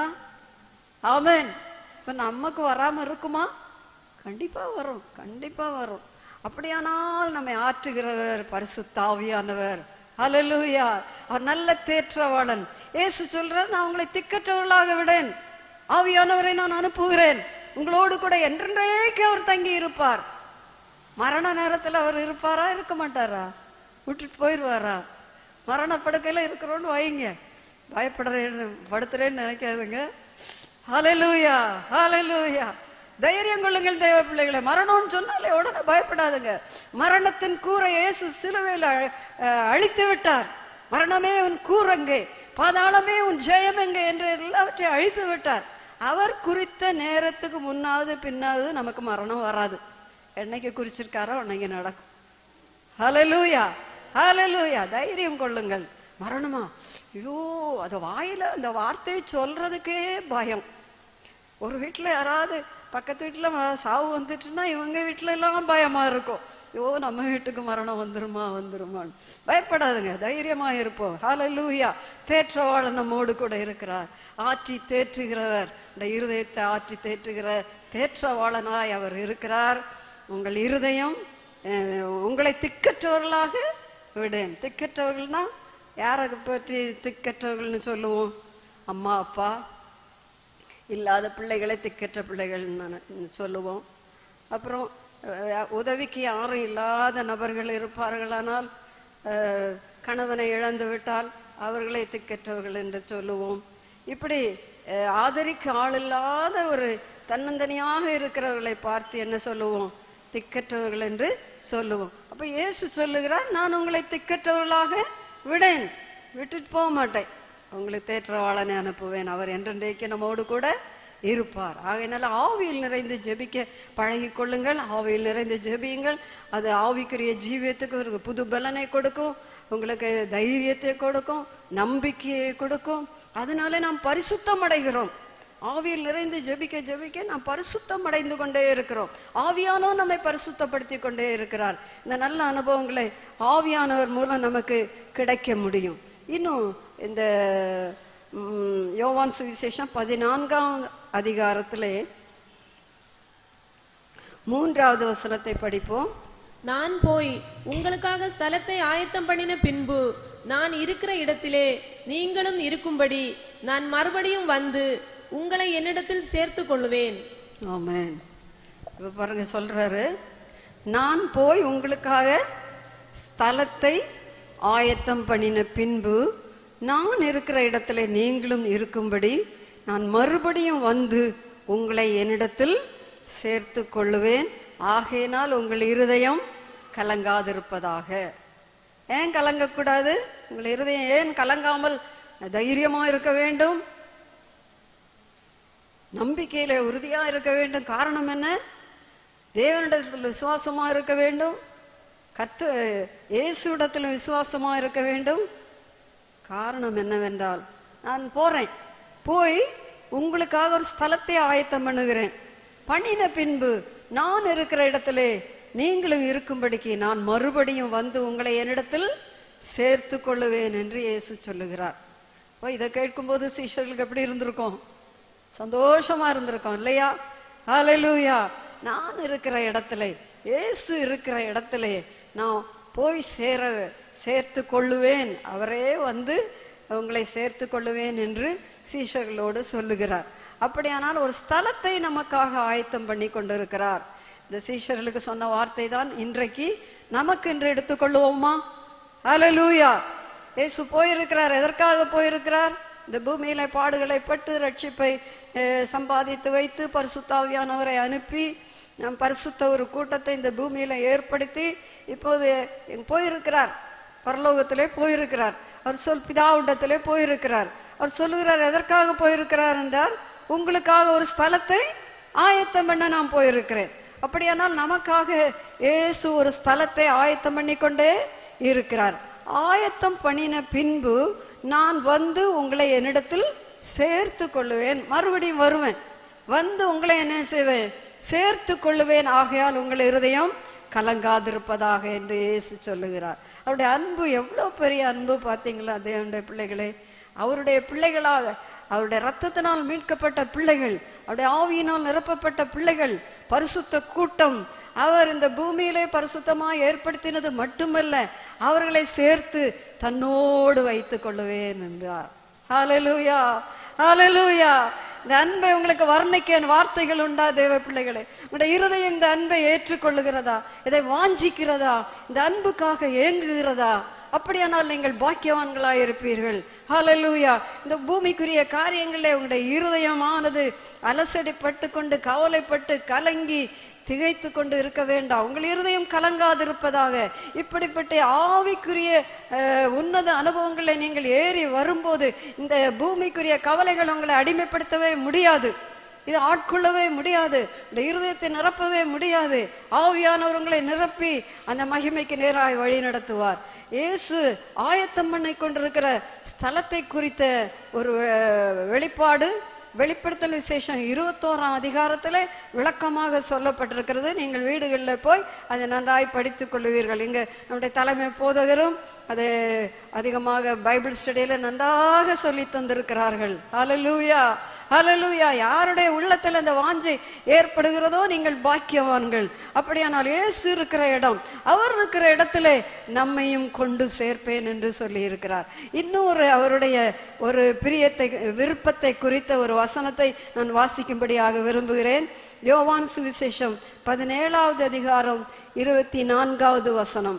ஆமென் இப்ப நமக்கு வராம இருக்குமா கண்டிப்பா வரும் கண்டிப்பா வரும் அப்படியானால் நம்மை ஆற்றுகிறவர் பரிசுத்தாவியானவர் ஹalleluya அவர் நல்ல தேற்றவாளன் இயேசு சொல்றார் நான் உங்களை திக்கற்றவர்களாக விடேன் ஆவியானவரை நான் அனுப்புகிறேன் உங்களோடு கூட என்றென்றைக்கு அவர் தங்கி இருப்பார் மரண நேரத்துல அவர் இருப்பாரா இருக்க மாட்டாரா விட்டுட்டு போயிடுவாரா மரண படுக்கையில இருக்கிறோன்னு வைங்க பயப்படுறேன்னு படுத்துறேன்னு நினைக்காதுங்க ஹalleluya ஹalleluya தைரியம் கொள்ளுங்கள் தேவ பிள்ளைகளை மரணம்னு சொன்னாலே உடனே பயப்படாதுங்க மரணத்தின் கூரை இயேசு சிலுவையில் அழ- அஹ் அழித்து விட்டார் மரணமே உன் கூரங்கே பாதாளமே உன் ஜெயம் எங்கே என்று எல்லாவற்றையும் அழித்து விட்டார் அவர் குறித்த நேரத்துக்கு முன்னாவது பின்னாவது நமக்கு மரணம் வராது என்னைக்கு குறிச்சிருக்காரோ அன்னைக்கு நடக்கும் ஹalleluya ஹalleluya தைரியம் கொள்ளுங்கள் மரணமா ஐயோ அது வாயில அந்த வார்த்தையை சொல்றதுக்கே பயம் ஒரு வீட்ல யாராவது பக்கத்து வீட்டுல ம- சாவு வந்துட்டுன்னா இவங்க வீட்டுல எல்லாம் பயமா இருக்கும் ஐயோ நம்ம வீட்டுக்கு மரணம் வந்துருமா வந்துருமான்னு பயப்படாதுங்க தைரியமா இருப்போம் ஹalleluya தேற்றவாளன் நம்மோடு கூட இருக்கிறார் ஆற்றி தேற்றுகிறவர் இந்த இருதயத்தை ஆற்றி தேற்றுகிற தேற்றவாளனாய் அவர் இருக்கிறார் உங்கள் இருதயம் அஹ், உங்களை திக்கற்றவர்களாக விடேன் திக்கற்றவர்கள்னா யாரை பற்றி திக்கற்றவர்கள்னு சொல்லுவோம் அம்மா அப்பா இல்லாத பிள்ளைகளை திக்கற்ற பிள்ளைகள் சொல்லுவோம் அப்புறம் அஹ், உதவிக்கு யாரும் இல்லாத நபர்கள் இருப்பார்களானால் அஹ், கணவனை இழந்து விட்டால் அவர்களை திக்கற்றவர்கள் என்று சொல்லுவோம் இப்படி அஹ், ஆதரிக்க ஆள் இல்லாத ஒரு தன்னந்தனியாக இருக்கிறவர்களை பார்த்து என்ன சொல்லுவோம் திக்கற்றவர்கள் என்று சொல்லுவோம் அப்ப இயேசு சொல்லுகிறார் நான் உங்களை திக்கற்றவர்களாக விடேன் விட்டுட்டு போக மாட்டேன் உங்களுக்கு தேற்றவாளனை அனுப்புவேன் அவர் என்றென்றைக்கு நம்மோடு கூட இருப்பார் ஆகையினால ஆவியில் நிறைந்து ஜெபிக்க பழகிக் கொள்ளுங்கள் ஆவியில் நிறைந்து ஜெபியுங்கள் அது ஆவிக்குரிய ஜீவியத்துக்கு ஒரு புது பலனை கொடுக்கும் உங்களுக்கு தைரியத்தை கொடுக்கும் நம்பிக்கையை கொடுக்கும் அதனால நாம் பரிசுத்தம் அடைகிறோம் ஆவியில் நிறைந்து ஜெபிக்க ஜெபிக்க நாம் பரிசுத்தம் அடைந்து கொண்டே இருக்கிறோம் ஆவியானோ நம்மை பரிசுத்தப்படுத்தி கொண்டே இருக்கிறார் இந்த நல்ல அனுபவங்களை ஆவியானவர் மூலம் நமக்கு கிடைக்க முடியும் இன்னும் இந்த ம், யோவான் சுவிசேஷம் பதினான்காம் அதிகாரத்திலே மூன்றாவது வசனத்தை படிப்போம் நான் போய் உங்களுக்காக ஸ்தலத்தை ஆயத்தம் பண்ணின பின்பு நான் இருக்கிற இடத்திலே நீங்களும் இருக்கும்படி நான் மறுபடியும் வந்து உங்களை என்னிடத்தில் சேர்த்துக் கொள்ளுவேன் ஆமென் இப்ப பாருங்க சொல்றாரு நான் போய் உங்களுக்காக ஸ்தலத்தை ஆயத்தம் பண்ணின பின்பு நான் இருக்கிற இடத்துல நீங்களும் இருக்கும்படி நான் மறுபடியும் வந்து உங்களை என்னிடத்தில் சேர்த்து கொள்ளுவேன் ஆகையினால் உங்கள் இருதயம் கலங்காதிருப்பதாக ஏன் கலங்கக்கூடாது உங்கள் இருதயம் ஏன் கலங்காமல் தைரியமா இருக்க வேண்டும் நம்பிக்கையில உறுதியா இருக்க வேண்டும் காரணம் என்ன தேவனிடத்தில் விசுவாசமா இருக்க வேண்டும் கத்து இயேசுடத்தில் விசுவாசமா இருக்க வேண்டும் காரணம் என்னவென்றால் நான் போறேன் போய் உங்களுக்காக ஒரு ஸ்தலத்தை ஆயத்தம் பண்ணுகிறேன் பண்ணின பின்பு நான் இருக்கிற இடத்திலே நீங்களும் இருக்கும்படிக்கு நான் மறுபடியும் வந்து உங்களை என்னிடத்தில் சேர்த்து கொள்ளுவேன் என்று இயேசு சொல்லுகிறார் அப்ப இதை கேட்கும்போது சீஷர்களுக்கு எப்படி இருந்திருக்கும் சந்தோஷமா இருந்திருக்கோம் இல்லையா ஹalleluya நான் இருக்கிற இடத்துல இயேசு இருக்கிற இடத்துல நான் போய் சேர சேர்த்து கொள்ளுவேன் அவரே வந்து உங்களை சேர்த்து கொள்ளுவேன் என்று சீஷர்களோடு சொல்லுகிறார் அப்படியானால் ஒரு ஸ்தலத்தை நமக்காக ஆயத்தம் பண்ணி கொண்டிருக்கிறார் இந்த சீஷர்களுக்கு சொன்ன வார்த்தை தான் இன்றைக்கு நமக்கு இன்று எடுத்துக்கொள்வோமா ஹalleluya இயேசு போயிருக்கிறார் எதற்காக போயிருக்கிறார் இந்த பூமியில பாடுகளை பட்டு ரட்சிப்பை அஹ், சம்பாதித்து வைத்து பரிசுத்தாவியானவரை அனுப்பி நம் பரிசுத்த ஒரு கூட்டத்தை இந்த பூமியில ஏற்படுத்தி இப்போது இங்க போயிருக்கிறார் பரலோகத்திலே போயிருக்கிறார் அவர் சொல் பிதாவுண்டத்திலே போயிருக்கிறார் அவர் சொல்லுகிறார் எதற்காக போயிருக்கிறார் என்றால் உங்களுக்காக ஒரு ஸ்தலத்தை ஆயத்தம் பண்ண நான் போயிருக்கிறேன் அப்படியானால் நமக்காக இயேசு ஒரு ஸ்தலத்தை ஆயத்தம் பண்ணி கொண்டே இருக்கிறார் ஆயத்தம் பண்ணின பின்பு நான் வந்து உங்களை என்னிடத்தில் சேர்த்து கொள்ளுவேன் மறுபடியும் வருவேன் வந்து உங்களை என்ன செய்வேன் சேர்த்து கொள்ளுவேன் ஆகையால் உங்கள் இருதயம் கலங்காதிருப்பதாக என்று இயேசு சொல்லுகிறார் அவருடைய அன்பு எவ்வளவு பெரிய அன்பு பார்த்தீங்களா தேவனுடைய பிள்ளைகளே அவருடைய பிள்ளைகளாக அவருடைய ரத்தத்தினால் மீட்கப்பட்ட பிள்ளைகள் அவருடைய ஆவியினால் நிரப்பப்பட்ட பிள்ளைகள் பரிசுத்த கூட்டம் அவர் இந்த பூமியிலே பரிசுத்தமாய் ஏற்படுத்தினது மட்டுமல்ல அவர்களை சேர்த்து தன்னோடு வைத்துக் கொள்ளுவேன் என்றார் ஹalleluya ஹalleluya இந்த அன்பை உங்களுக்கு வர்ணிக்க வார்த்தைகள் உண்டா தேவ பிள்ளைகளே உங்களுடைய இருதயம் இந்த அன்பை ஏற்றுக்கொள்ளுகிறதா இதை வாஞ்சிக்கிறதா இந்த அன்புக்காக ஏங்குகிறதா அப்படியானால் நீங்கள் பாக்கியவான்களாய் இருப்பீர்கள் ஹalleluya இந்த பூமிக்குரிய காரியங்களே உங்களுடைய இருதயமானது அலசடிப்பட்டு கொண்டு கவலைப்பட்டு கலங்கி திகைத்து கொண்டு இருக்க வேண்டாம் உங்கள் இருதயம் கலங்காதிருப்பதாக இப்படிப்பட்ட ஆவிக்குரிய அஹ், உன்னத அனுபவங்களை நீங்கள் ஏறி வரும்போது இந்த பூமிக்குரிய கவலைகள் உங்களை அடிமைப்படுத்தவே முடியாது இது ஆட்கொள்ளவே முடியாது இந்த இருதயத்தை நிரப்பவே முடியாது ஆவியானவர் உங்களை நிரப்பி அந்த மகிமைக்கு நேராய் வழி நடத்துவார் இயேசு ஆயத்தம் பண்ணி கொண்டிருக்கிற ஸ்தலத்தை குறித்த ஒரு அஹ், வெளிப்பாடு வெளிப்படுத்தல் விசேஷம் இருபத்தோராம் அதிகாரத்துல விளக்கமாக சொல்லப்பட்டிருக்கிறது நீங்கள் வீடுகளில் போய் அதை நன்றாய் படித்துக் கொள்ளுவீர்கள் இங்க நம்முடைய தலைமை போதகரும் அது அதிகமாக பைபிள் ஸ்டடியில நன்றாக சொல்லி தந்திருக்கிறார்கள் ஹalleluya ஹalleluya யாருடைய உள்ளத்தில் அந்த வாஞ்சை ஏற்படுகிறதோ நீங்கள் பாக்கியவான்கள் அப்படியானால் இயேசு இருக்கிற இடம் அவர் இருக்கிற இடத்துல நம்மையும் கொண்டு சேர்ப்பேன் என்று சொல்லி இருக்கிறார் இன்னொரு அவருடைய ஒரு பிரியத்தை விருப்பத்தை குறித்த ஒரு வசனத்தை நான் வாசிக்கும்படியாக விரும்புகிறேன் யோவான் சுவிசேஷம் பதினேழாவது அதிகாரம் இருபத்தி நான்காவது வசனம்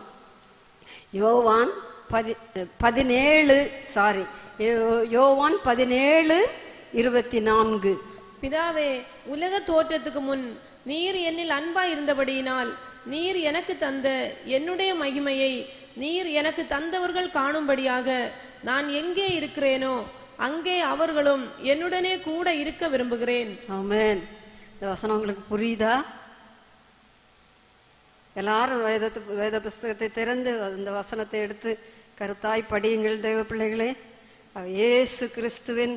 யோவான் பதி பதினேழு சாரி யோவான் பதினேழு இருபத்தி நான்கு பிதாவே உலக தோற்றத்துக்கு முன் நீர் என்னில் அன்பாய் இருந்தபடியினால் நீர் எனக்கு தந்த என்னுடைய மகிமையை நீர் எனக்கு தந்தவர்கள் காணும்படியாக நான் எங்கே இருக்கிறேனோ அங்கே அவர்களும் என்னுடனே கூட இருக்க விரும்புகிறேன் ஆமென் இந்த வசனம் உங்களுக்கு புரியுதா எல்லாரும் வேதத்து வேத புஸ்தகத்தை திறந்து அந்த வசனத்தை எடுத்து கருத்தாய் படியுங்கள் தெய்வ பிள்ளைகளே அவர் இயேசு கிறிஸ்துவின்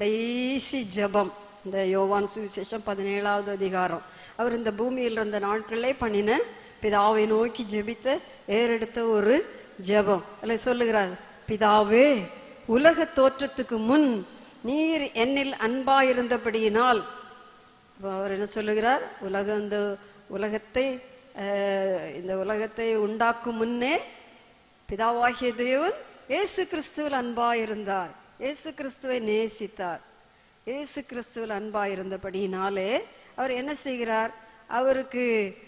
கடைசி ஜெபம் இந்த யோவான் சுவிசேஷம் பதினேழாவது அதிகாரம் அவர் இந்த பூமியில் இருந்த நாட்களே பண்ணின பிதாவை நோக்கி ஜெபித்த ஏறெடுத்த ஒரு ஜெபம் அதில் சொல்லுகிறார் பிதாவே உலக தோற்றத்துக்கு முன் நீர் என்னில் அன்பாயிருந்தபடியினால் அப்ப அவர் என்ன சொல்லுகிறார் உலகம் இந்த உலகத்தை அஹ், இந்த உலகத்தை உண்டாக்கும் முன்னே பிதாவாகிய தேவன் இயேசு கிறிஸ்துவில் அன்பாயிருந்தார் இயேசு கிறிஸ்துவை நேசித்தார் இயேசு கிறிஸ்துவில் அன்பாயிருந்தபடியினாலே அவர் என்ன செய்கிறார் அவருக்கு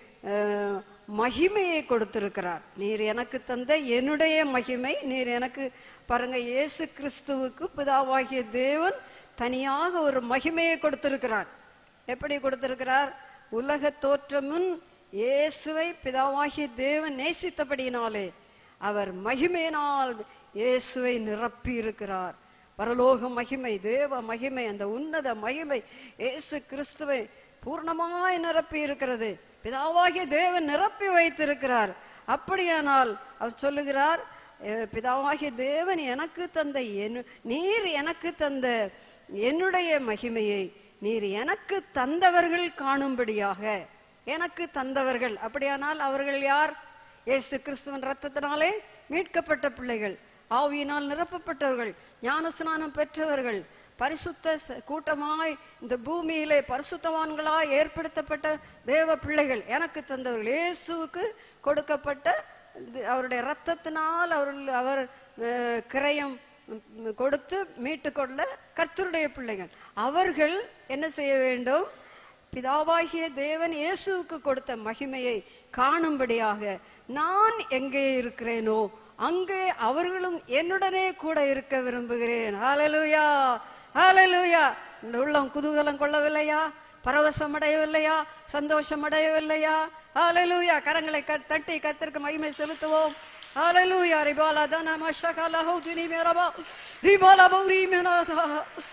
அஹ், மகிமையை கொடுத்திருக்கிறார் நீர் எனக்கு தந்த என்னுடைய மகிமை நீர் எனக்கு பாருங்க இயேசு கிறிஸ்துவுக்கு பிதாவாகிய தேவன் தனியாக ஒரு மகிமையை கொடுத்திருக்கிறார் எப்படி கொடுத்திருக்கிறார் உலக தோற்றமுன் இயேசுவை பிதாவாகிய தேவன் நேசித்தபடியினாலே அவர் மகிமையினால் இயேசுவை நிரப்பி இருக்கிறார் பரலோக மகிமை தேவ மகிமை அந்த உன்னத மகிமை இயேசு கிறிஸ்துவை பூர்ணமாய் நிரப்பி இருக்கிறது பிதாவாகிய தேவன் நிரப்பி வைத்திருக்கிறார் அப்படியானால் அவர் சொல்லுகிறார் "அஹ், பிதாவாகிய தேவன் எனக்கு தந்த என்னு- நீர் எனக்கு தந்த என்னுடைய மகிமையை நீர் எனக்கு தந்தவர்கள் காணும்படியாக எனக்கு தந்தவர்கள் அப்படியானால் அவர்கள் யார் இயேசு கிறிஸ்துவின் ரத்தத்தினாலே மீட்கப்பட்ட பிள்ளைகள் ஆவியினால் நிரப்பப்பட்டவர்கள் ஞானஸ்நானம் பெற்றவர்கள் பரிசுத்த ச- கூட்டமாய் இந்த பூமியிலே பரிசுத்தவான்களாய் ஏற்படுத்தப்பட்ட தேவ பிள்ளைகள் எனக்கு தந்தவர்கள் இயேசுவுக்கு கொடுக்கப்பட்ட இது அவருடைய ரத்தத்தினால் அவர்கள் அவர் அஹ், கிரயம் ம், கொடுத்து மீட்டுக்கொள்ள கர்த்தருடைய பிள்ளைகள் அவர்கள் என்ன செய்ய வேண்டும் பிதாவாகிய தேவன் இயேசுவுக்கு கொடுத்த மகிமையை காணும்படியாக நான் எங்கே இருக்கிறேனோ அங்கே அவர்களும் என்னுடனே கூட இருக்க விரும்புகிறேன் ஹalleluya ஹalleluya இந்த உள்ளம் குதூகலம் கொள்ளவில்லையா பரவசம் அடையவில்லையா சந்தோஷம் அடையவில்லையா ஹalleluya கரங்களை க- தட்டி கத்திற்கு மகிமை செலுத்துவோம் ஹalleluya ரிபாலா தன மஷகல ஹௌதினி மேரபா ரிபாலா பௌரி மேனாதா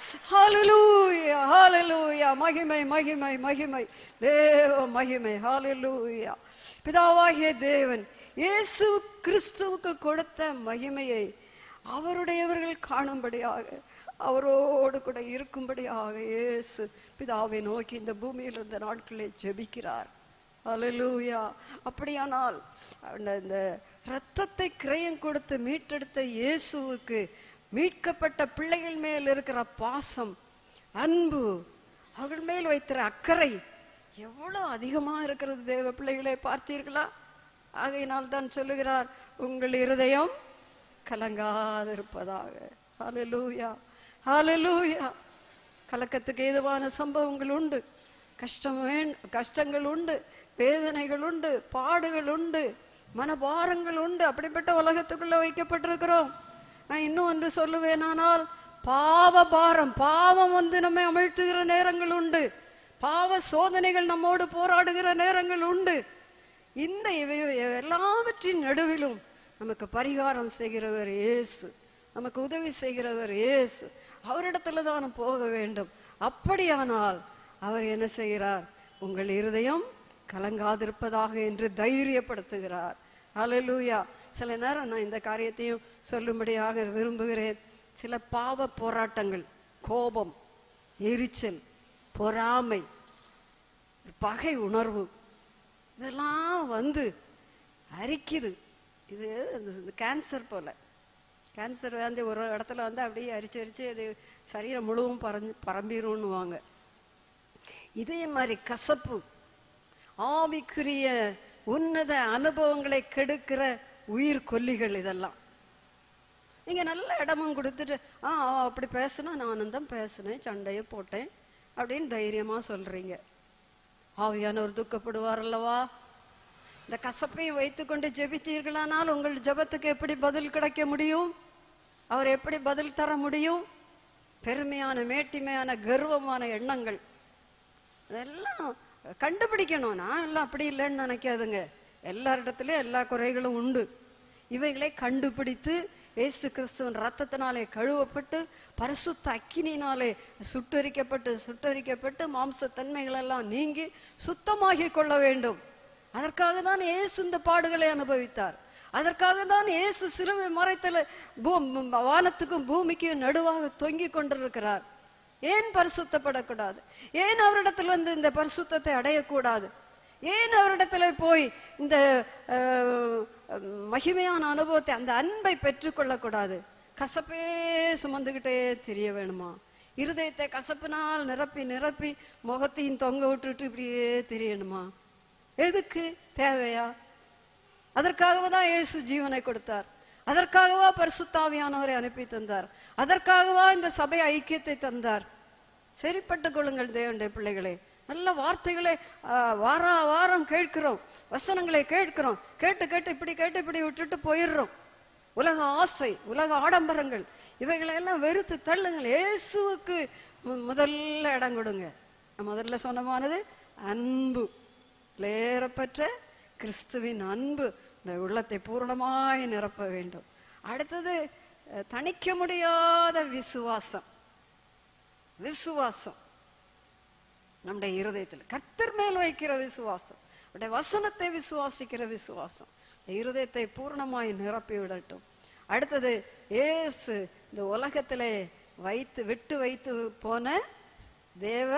ஹalleluya ஹalleluya மகிமை மகிமை மகிமை தேவ மகிமை ஹalleluya பிதாவாகிய தேவன் இயேசு கிறிஸ்துவுக்கு கொடுத்த மகிமையை அவருடையவர்கள் காணும்படியாக அவரோடு கூட இருக்கும்படியாக இயேசு பிதாவை நோக்கி இந்த பூமியில் இருந்த நாட்களில் ஜெபிக்கிறார் அல்லேலூயா அப்படியானால் அந்த இந்த இரத்தத்தை கிரயம் கொடுத்து மீட்டெடுத்த இயேசுவுக்கு மீட்கப்பட்ட பிள்ளைகள் மேல் இருக்கிற பாசம் அன்பு அவர்கள் மேல் வைத்திர அக்கறை எவ்வளவு அதிகமா இருக்கிறது தேவ பிள்ளைகளை பார்த்தீர்களா ஆகையினால் தான் சொல்லுகிறார் உங்கள் இருதயம் கலங்காதிருப்பதாக ஹalleluya ஹalleluya கலக்கத்துக்கு ஏதுவான சம்பவங்கள் உண்டு கஷ்டம் வேண் கஷ்டங்கள் உண்டு வேதனைகள் உண்டு பாடுகள் உண்டு மனபாரங்கள் உண்டு அப்படிப்பட்ட உலகத்துக்குள்ள வைக்கப்பட்டிருக்கிறோம் நான் இன்னும் ஒன்று சொல்லுவேனானால் பாவ பாரம் பாவம் வந்து நம்மை அமிழ்த்துகிற நேரங்கள் உண்டு பாவ சோதனைகள் நம்மோடு போராடுகிற நேரங்கள் உண்டு இந்த இவை எல்லாவற்றின் நடுவிலும் நமக்கு பரிகாரம் செய்கிறவர் இயேசு நமக்கு உதவி செய்கிறவர் இயேசு அவரிடத்துல தான் போக வேண்டும் அப்படியானால் அவர் என்ன செய்கிறார் உங்கள் இருதயம் கலங்காதிருப்பதாக என்று தைரியப்படுத்துகிறார் ஹalleluya சில நேரம் நான் இந்த காரியத்தையும் சொல்லும்படியாக விரும்புகிறேன் சில பாவ போராட்டங்கள் கோபம் எரிச்சல் பொறாமை பகை உணர்வு இதெல்லாம் வந்து அரிக்குது இது இந்த கேன்சர் போல கேன்சர் வந்து ஒரு இடத்துல வந்து அப்படியே அரிச்சு அரிச்சு அது சரீரம் முழுவதும் பறந்து பரம்பிடும்னுவாங்க இதே மாதிரி கசப்பு ஆவிக்குரிய உன்னத அனுபவங்களை கெடுக்கிற உயிர் கொல்லிகள் இதெல்லாம் நீங்க நல்ல இடமும் கொடுத்துட்டு ஆ அவ அப்படி பேசுனா நானும் தான் பேசினேன் சண்டையை போட்டேன் அப்படின்னு தைரியமா சொல்றீங்க ஆவியானவர் துக்கப்படுவார் அல்லவா இந்த கசப்பையும் வைத்துக்கொண்டு ஜெபித்தீர்களானால் உங்கள் ஜெபத்துக்கு எப்படி பதில் கிடைக்க முடியும் அவர் எப்படி பதில் தர முடியும் பெருமையான மேட்டிமையான கர்வமான எண்ணங்கள் அதெல்லாம் கண்டுபிடிக்கணும் நான் எல்லாம் அப்படி இல்லைன்னு நினைக்காதுங்க எல்லாரிடத்துலயும் எல்லா குறைகளும் உண்டு இவைகளை கண்டுபிடித்து இயேசு கிறிஸ்துவின் ரத்தத்தினாலே கழுவப்பட்டு பரிசுத்த அக்கினியினாலே சுட்டரிக்கப்பட்டு சுட்டரிக்கப்பட்டு மாம்சத்தன்மைகள் எல்லாம் நீங்கி சுத்தமாகி கொள்ள வேண்டும் அதற்காக தான் இயேசு இந்த பாடுகளை அனுபவித்தார் அதற்காக தான் இயேசு சிலுவை மறைத்தல பூ- வானத்துக்கும் பூமிக்கும் நடுவாக தொங்கிக் கொண்டிருக்கிறார் ஏன் பரிசுத்தப்படக்கூடாது ஏன் அவரிடத்தில் வந்து இந்த பரிசுத்தத்தை அடையக்கூடாது ஏன் அவரிடத்துல போய் இந்த அஹ், மகிமையான அனுபவத்தை அந்த அன்பை பெற்றுக்கொள்ளக்கூடாது கசப்பே சுமந்துகிட்டே தெரிய வேணுமா இருதயத்தை கசப்பினால் நிரப்பி நிரப்பி முகத்தையும் தொங்க விட்டுட்டு இப்படியே தெரியணுமா எதுக்கு தேவையா அதற்காகவே தான் இயேசு ஜீவனை கொடுத்தார் அதற்காகவா பரிசுத்தாவியானவரை அனுப்பி தந்தார் அதற்காகவா இந்த சபை ஐக்கியத்தை தந்தார் சரிப்பட்டுக் கொள்ளுங்கள் தேவனுடைய பிள்ளைகளே நல்ல வார்த்தைகளை ஆ, வாரா வாரம் கேட்கிறோம் வசனங்களை கேட்கிறோம் கேட்டு கேட்டு இப்படி கேட்டு இப்படி விட்டுட்டு போயிடுறோம் உலக ஆசை உலக ஆடம்பரங்கள் இவைகளெல்லாம் வெறுத்து தள்ளுங்கள் இயேசுவுக்கு மு- முதல்ல இடம் கொடுங்க நான் முதல்ல சொன்னமானது அன்பு லேறப்பற்ற கிறிஸ்துவின் அன்பு இந்த உள்ளத்தை பூரணமாய் நிரப்ப வேண்டும் அடுத்தது அஹ், தணிக்க முடியாத விசுவாசம் விசுவாசம் நம்முடைய இருதயத்தில் கர்த்தர் மேல் வைக்கிற விசுவாசம் அவருடைய வசனத்தை விசுவாசிக்கிற விசுவாசம் இந்த இருதயத்தை பூர்ணமாய் நிரப்பி விடட்டும் அடுத்தது இயேசு இந்த உலகத்திலே வைத்து விட்டு வைத்து போன தேவ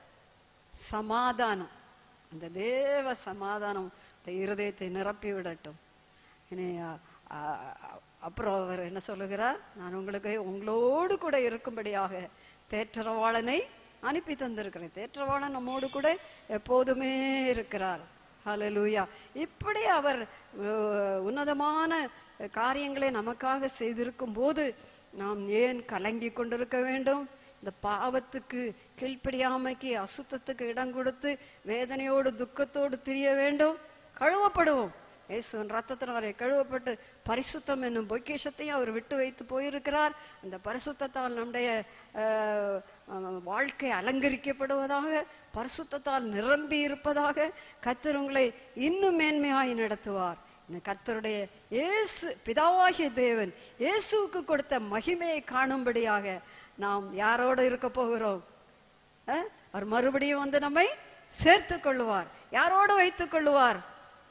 சமாதானம் அந்த தேவ சமாதானம் இந்த இருதயத்தை நிரப்பி விடட்டும் இனி அ, அ, அப்புறம் அவர் என்ன சொல்லுகிறார் நான் உங்களுக்கு உங்களோடு கூட இருக்கும்படியாக தேற்றரவாளனை அனுப்பி தந்திருக்கிறேன் தேற்றரவாளன் நம்மோடு கூட எப்போதுமே இருக்கிறார் ஹalleluya இப்படி அவர் அஹ், உன்னதமான காரியங்களை நமக்காக செய்திருக்கும் போது நாம் ஏன் கலங்கி கொண்டிருக்க வேண்டும் இந்த பாவத்துக்கு கீழ்ப்படியாமைக்கு அசுத்தத்துக்கு இடம் கொடுத்து வேதனையோடு துக்கத்தோடு திரிய வேண்டும் கழுவப்படுவோம் இயேசுவின் ரத்தத்தினாலே கழுவப்பட்டு பரிசுத்தம் என்னும் பொக்கிஷத்தையும் அவர் விட்டு வைத்து போயிருக்கிறார் அந்த பரிசுத்தத்தால் நம்முடைய அஹ், அஹ், வாழ்க்கை அலங்கரிக்கப்படுவதாக பரிசுத்தத்தால் நிரம்பி இருப்பதாக கர்த்தர் உங்களை இன்னும் மேன்மையாய் நடத்துவார் இந்த கர்த்தருடைய இயேசு பிதாவாகிய தேவன் இயேசுவுக்கு கொடுத்த மகிமையை காணும்படியாக நாம் யாரோடு இருக்க போகிறோம் அஹ்? அவர் மறுபடியும் வந்து நம்மை சேர்த்துக் கொள்ளுவார் யாரோடு வைத்துக் கொள்ளுவார்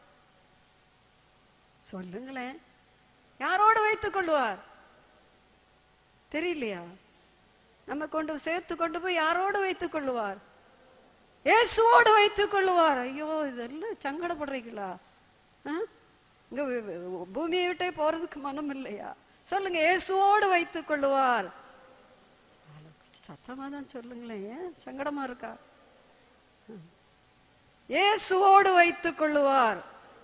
சொல்லுங்களேன் யாரோடு வைத்துக் கொள்ளுவார் தெரியலையா நம்ம கொண்டு சேர்த்து கொண்டு போய் யாரோடு வைத்துக் கொள்ளுவார் இயேசுவோடு வைத்துக் கொள்ளுவார் ஐயோ இதெல்லாம் சங்கடப்படுறீங்களா ஆ? இங்க வி- வி- பூமியை விட்டே போறதுக்கு மனம் இல்லையா சொல்லுங்க இயேசுவோடு வைத்துக் கொள்ளுவார் சத்தமா தான் சொல்லுங்களேன் ஏன் சங்கடமா இருக்கா ம். இயேசுவோடு வைத்துக் கொள்ளுவார்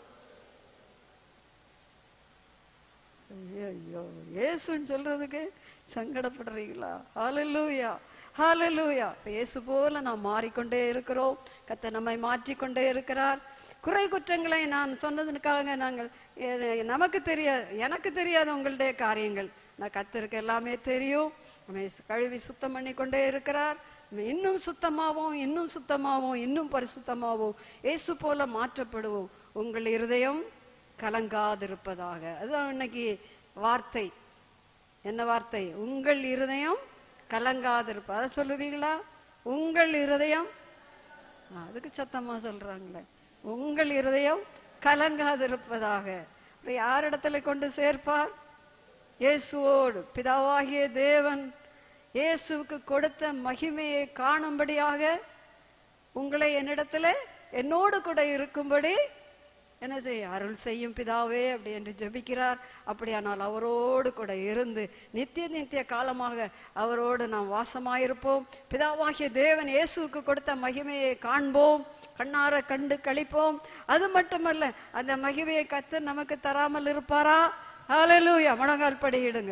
ஐயோ இயேசுன்னு சொல்றதுக்கு சங்கடப்படுறீங்களா ஹalleluya ஹalleluya இயேசு போல நாம் மாறிக்கொண்டே இருக்கிறோம் கத்த நம்மை மாற்றிக்கொண்டே இருக்கிறார் குறை குற்றங்களை நான் சொன்னதுக்காக நாங்கள் எ- நமக்கு தெரியாது எனக்கு தெரியாத உங்களுடைய காரியங்கள் நான் கத்தருக்கு எல்லாமே தெரியும் நம்மை கழுவி சுத்தம் பண்ணி கொண்டே இருக்கிறார் நம்ம இன்னும் சுத்தமாவோம் இன்னும் சுத்தமாவோம் இன்னும் பரிசுத்தமாவோம் இயேசு போல மாற்றப்படுவோம் உங்கள் இருதயம் கலங்காதிருப்பதாக அதுதான் இன்னைக்கு வார்த்தை என்ன வார்த்தை உங்கள் இருதயம் கலங்காதிருப்ப அதை சொல்லுவீங்களா உங்கள் இருதயம் ஆ, அதுக்கு சத்தமா சொல்றாங்களே உங்கள் இருதயம் கலங்காதிருப்பதாக அப்புறம் யாரிடத்துல கொண்டு சேர்ப்பார் இயேசுவோடு பிதாவாகிய தேவன் இயேசுவுக்கு கொடுத்த மகிமையை காணும்படியாக உங்களை என்னிடத்துல என்னோடு கூட இருக்கும்படி என்ன செய்ய அருள் செய்யும் பிதாவே அப்படி என்று ஜெபிக்கிறார் அப்படியானால் அவரோடு கூட இருந்து நித்திய நித்திய காலமாக அவரோடு நாம் வாசமாயிருப்போம் பிதாவாகிய தேவன் இயேசுவுக்கு கொடுத்த மகிமையை காண்போம் கண்ணார கண்டு கழிப்போம் அது மட்டுமல்ல அந்த மகிமையை கத்து நமக்கு தராமல் இருப்பாரா ஹalleluya முழங்கால் படியிடுங்கள்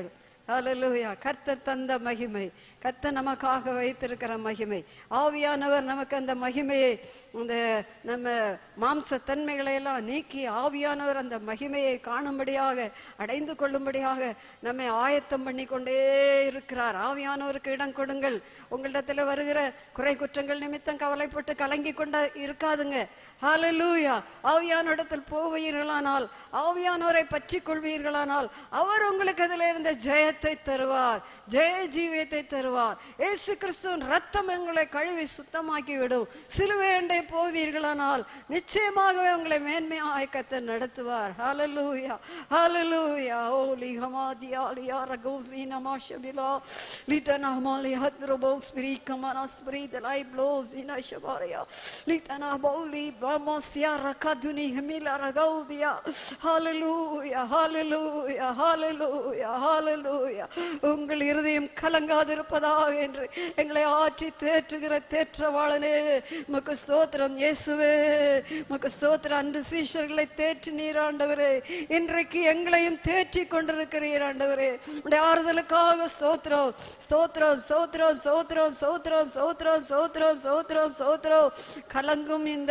ஹalleluya கர்த்தர் தந்த மகிமை கர்த்தர் நமக்காக வைத்திருக்கிற மகிமை ஆவியானவர் நமக்கு அந்த மகிமையை அந்த நம்ம மாம்ச தன்மைகளை எல்லாம் நீக்கி ஆவியானவர் அந்த மகிமையை காணும்படியாக அடைந்து கொள்ளும்படியாக நம்மை ஆயத்தம் பண்ணி கொண்டே இருக்கிறார் ஆவியானவருக்கு இடம் கொடுங்கள் உங்களிடத்துல வருகிற குறை குற்றங்கள் நிமித்தம் கவலைப்பட்டு கலங்கி கொண்ட இருக்காதுங்க ஹalleluya ஆவியான இடத்தில் போவீர்களானால் ஆவியானவரை பற்றி கொள்வீர்களானால் அவர் உங்களுக்கு அதில் இருந்த ஜெயத்தை தருவார் ஜெய ஜீவியத்தை தருவார் இயேசு கிறிஸ்துவின் ரத்தம் உங்களை கழுவி சுத்தமாக்கி விடும் சிலுவேண்டை போவீர்களானால் நிச்சயமாகவே உங்களை மேன்மையாய் கத்த நடத்துவார் ஹalleluya ஹalleluya ஓலி ஹமாதியா லியா ரகோசி நமாஷபிலா லிட்டனா மாலி ஹத்ரபோ ஸ்பிரி கமனா ஸ்பிரி தலை ப்ளோஸ் இனா ஷபாரியா லிட்டனா பௌலி பமோசியா ரகதுனி ஹமிலா ரகௌதியா ஹalleluya ஹalleluya ஹalleluya ஹalleluya உங்கள் இருதயம் கலங்காதிருப்பதாக என்று எங்களை ஆற்றி தேற்றுகிற தேற்றவாளனே உமக்கு ஸ்தோத்திரம் இயேசுவே உமக்கு ஸ்தோத்திரம் அன்று சீஷர்களை தேற்றி நீராண்டவரே இன்றைக்கு எங்களையும் தேற்றி கொண்டிருக்கிறீர் ஆண்டவரே உடைய ஆறுதலுக்காக ஸ்தோத்திரம் ஸ்தோத்திரம் ஸ்தோத்திரம் ஸ்தோத்திரம் ஸ்தோத்திரம் ஸ்தோத்திரம் ஸ்தோத்திரம் ஸ்தோத்திரம் ஸ்தோத்திரம் கலங்கும் இந்த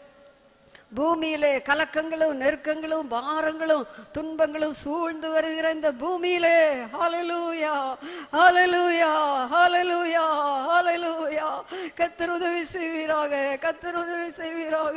பூமியிலே கலக்கங்களும் நெருக்கங்களும் பாரங்களும் துன்பங்களும் சூழ்ந்து வருகிற இந்த பூமியிலே ஹalleluya ஹalleluya ஹalleluya ஹalleluya கர்த்தர் உதவி செய்வீராக கர்த்தர் உதவி செய்வீராக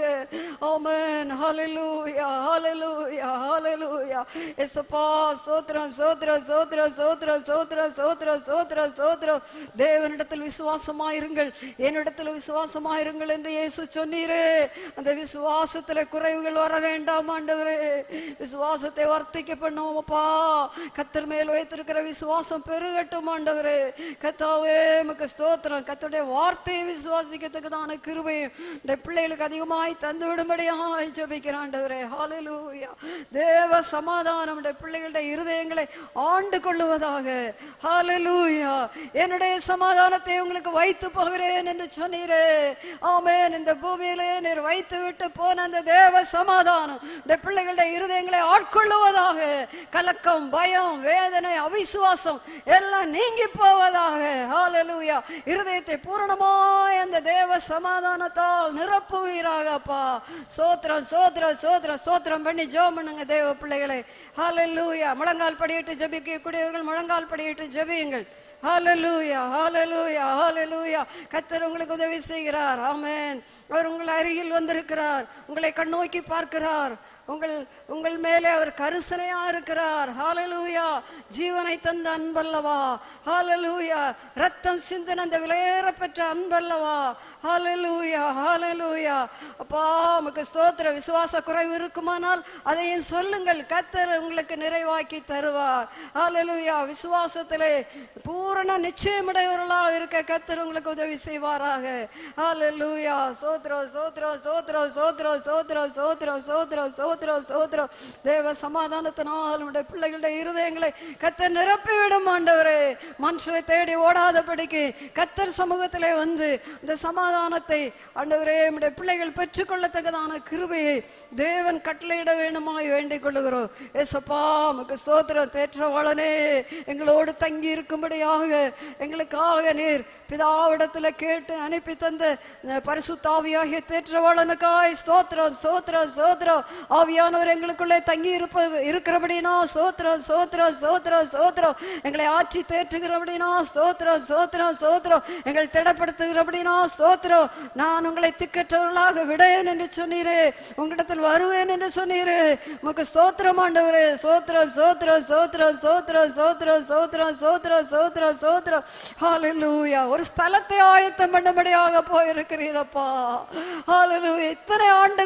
ஆமென் ஹalleluya ஹalleluya ஹalleluya இயேசுப்பா ஸ்தோத்திரம் ஸ்தோத்திரம் ஸ்தோத்திரம் ஸ்தோத்திரம் ஸ்தோத்திரம் ஸ்தோத்திரம் ஸ்தோத்திரம் ஸ்தோத்திரம் தேவனிடத்தில் விசுவாசமாயிருங்கள் என்னிடத்தில் விசுவாசமாயிருங்கள் என்று இயேசு சொன்னீரே அந்த விசுவாசத்துல குறைவுகள் வர வேண்டாம் ஆண்டவரே விசுவாசத்தை வர்த்திக்க பண்ணுவோமப்பா கத்தர் மேல் வைத்திருக்கிற விசுவாசம் பெருகட்டும் ஆண்டவரே கத்தாவே நமக்கு ஸ்தோத்திரம் கத்தருடைய வார்த்தையை விசுவாசிக்கிறதுக்குதான கிருபையும் இந்த பிள்ளைகளுக்கு அதிகமாய் தந்து விடும்படியாய் ஜெபிக்கிறேன் ஆண்டவரே ஹalleluya தேவ சமாதானம் இந்த பிள்ளைகளுடைய இருதயங்களை ஆண்டு கொள்ளுவதாக ஹalleluya என்னுடைய சமாதானத்தை உங்களுக்கு வைத்து போகிறேன் என்று சொன்னீரே ஆமென் இந்த பூமியிலே நீர் வைத்து விட்டு போன அந்த தேவ சமாதானம் இந்த பிள்ளைகளுடைய இருதயங்களை ஆட்கொள்ளுவதாக கலக்கம் பயம் வேதனை அவிசுவாசம் எல்லாம் நீங்கி போவதாக ஹalleluya இருதயத்தை பூரணமாய் அந்த தேவ சமாதானத்தால் நிரப்புவீராக அப்பா சோத்திரம் சோத்திரம் சோத்திரம் சோத்திரம் பண்ணி ஜெபம் பண்ணுங்க தேவ பிள்ளைகளை ஹalleluya முழங்கால் படியிட்டு ஜெபிக்கக்கூடியவர்கள் முழங்கால் படியிட்டு ஜெபியுங்கள் ஹalleluya ஹalleluya ஹalleluya கர்த்தர் உங்களுக்கு உதவி செய்கிறார் ஆமென் அவர் உங்கள் அருகில் வந்திருக்கிறார் உங்களை கண்ணோக்கி பார்க்கிறார் உங்கள் உங்கள் மேலே அவர் கருசனையா இருக்கிறார் ஹalleluya ஜீவனை தந்த அன்பல்லவா ஹalleluya ரத்தம் சிந்தின அந்த விலையேற பெற்ற அன்பல்லவா ஹalleluya ஹalleluya அப்பா உமக்கு ஸ்தோத்திர விசுவாச குறைவு இருக்குமானால் அதையும் சொல்லுங்கள் கர்த்தர் உங்களுக்கு நிறைவாக்கி தருவார் ஹalleluya விசுவாசத்திலே பூரண நிச்சயமுடையவர்களாக இருக்க கர்த்தர் உங்களுக்கு உதவி செய்வாராக ஹalleluya சோத்ரம் சோத்ரம் சோத்ரம் சோத்ரம் சோத்ரம் சோத்ரம் சோத்ரம் சோத்ரம் சோத்ரம் தேவ சமாதானத்தினால் உடைய பிள்ளைகளுடைய இருதயங்களை கத்தர் நிரப்பிவிடும் ஆண்டவரே மனுஷரை தேடி ஓடாதபடிக்கு கத்தர் சமூகத்திலே வந்து இந்த சமாதானத்தை ஆண்டவரே நம்முடைய பிள்ளைகள் பெற்றுக்கொள்ளத்தக்கதான கிருபையை தேவன் கட்டளையிட வேண்டுமாய் வேண்டிக் கொள்ளுகிறோம் ஏசப்பா நமக்கு ஸ்தோத்திரம் தேற்றவாளனே எங்களோடு தங்கி இருக்கும்படியாக எங்களுக்காக நீர் பிதாவிடத்துல கேட்டு அனுப்பி தந்த இந்த பரிசுத்தாவியாகிய தேற்றவாளனுக்காய் ஸ்தோத்திரம் ஸ்தோத்திரம் ஸ்தோத்திரம் ஆவியானவர் எங்களுக்குள்ளே தங்கி இருப்ப இருக்கிறபடினா ஸ்தோத்திரம் ஸ்தோத்திரம் ஸ்தோத்திரம் ஸ்தோத்திரம் எங்களை ஆட்சி தேற்றுகிறபடினா ஸ்தோத்திரம் ஸ்தோத்திரம் ஸ்தோத்திரம் எங்கள் திடப்படுத்துகிறபடினா ஸ்தோத்திரம் நான் உங்களை திக்கற்றவர்களாக விடேன் என்று சொன்னீரே உங்களிடத்தில் வருவேன் என்று சொன்னீரே உமக்கு ஸ்தோத்திரம் ஆண்டவரே ஸ்தோத்திரம் ஸ்தோத்திரம் ஸ்தோத்திரம் ஸ்தோத்திரம் ஸ்தோத்திரம் ஸ்தோத்திரம் ஸ்தோத்திரம் ஸ்தோத்திரம் ஸ்தோத்திரம் ஹalleluya ஒரு ஸ்தலத்தை ஆயத்தம் பண்ணும்படியாக போயிருக்கிறீரப்பா ஹalleluya இத்தனை ஆண்டு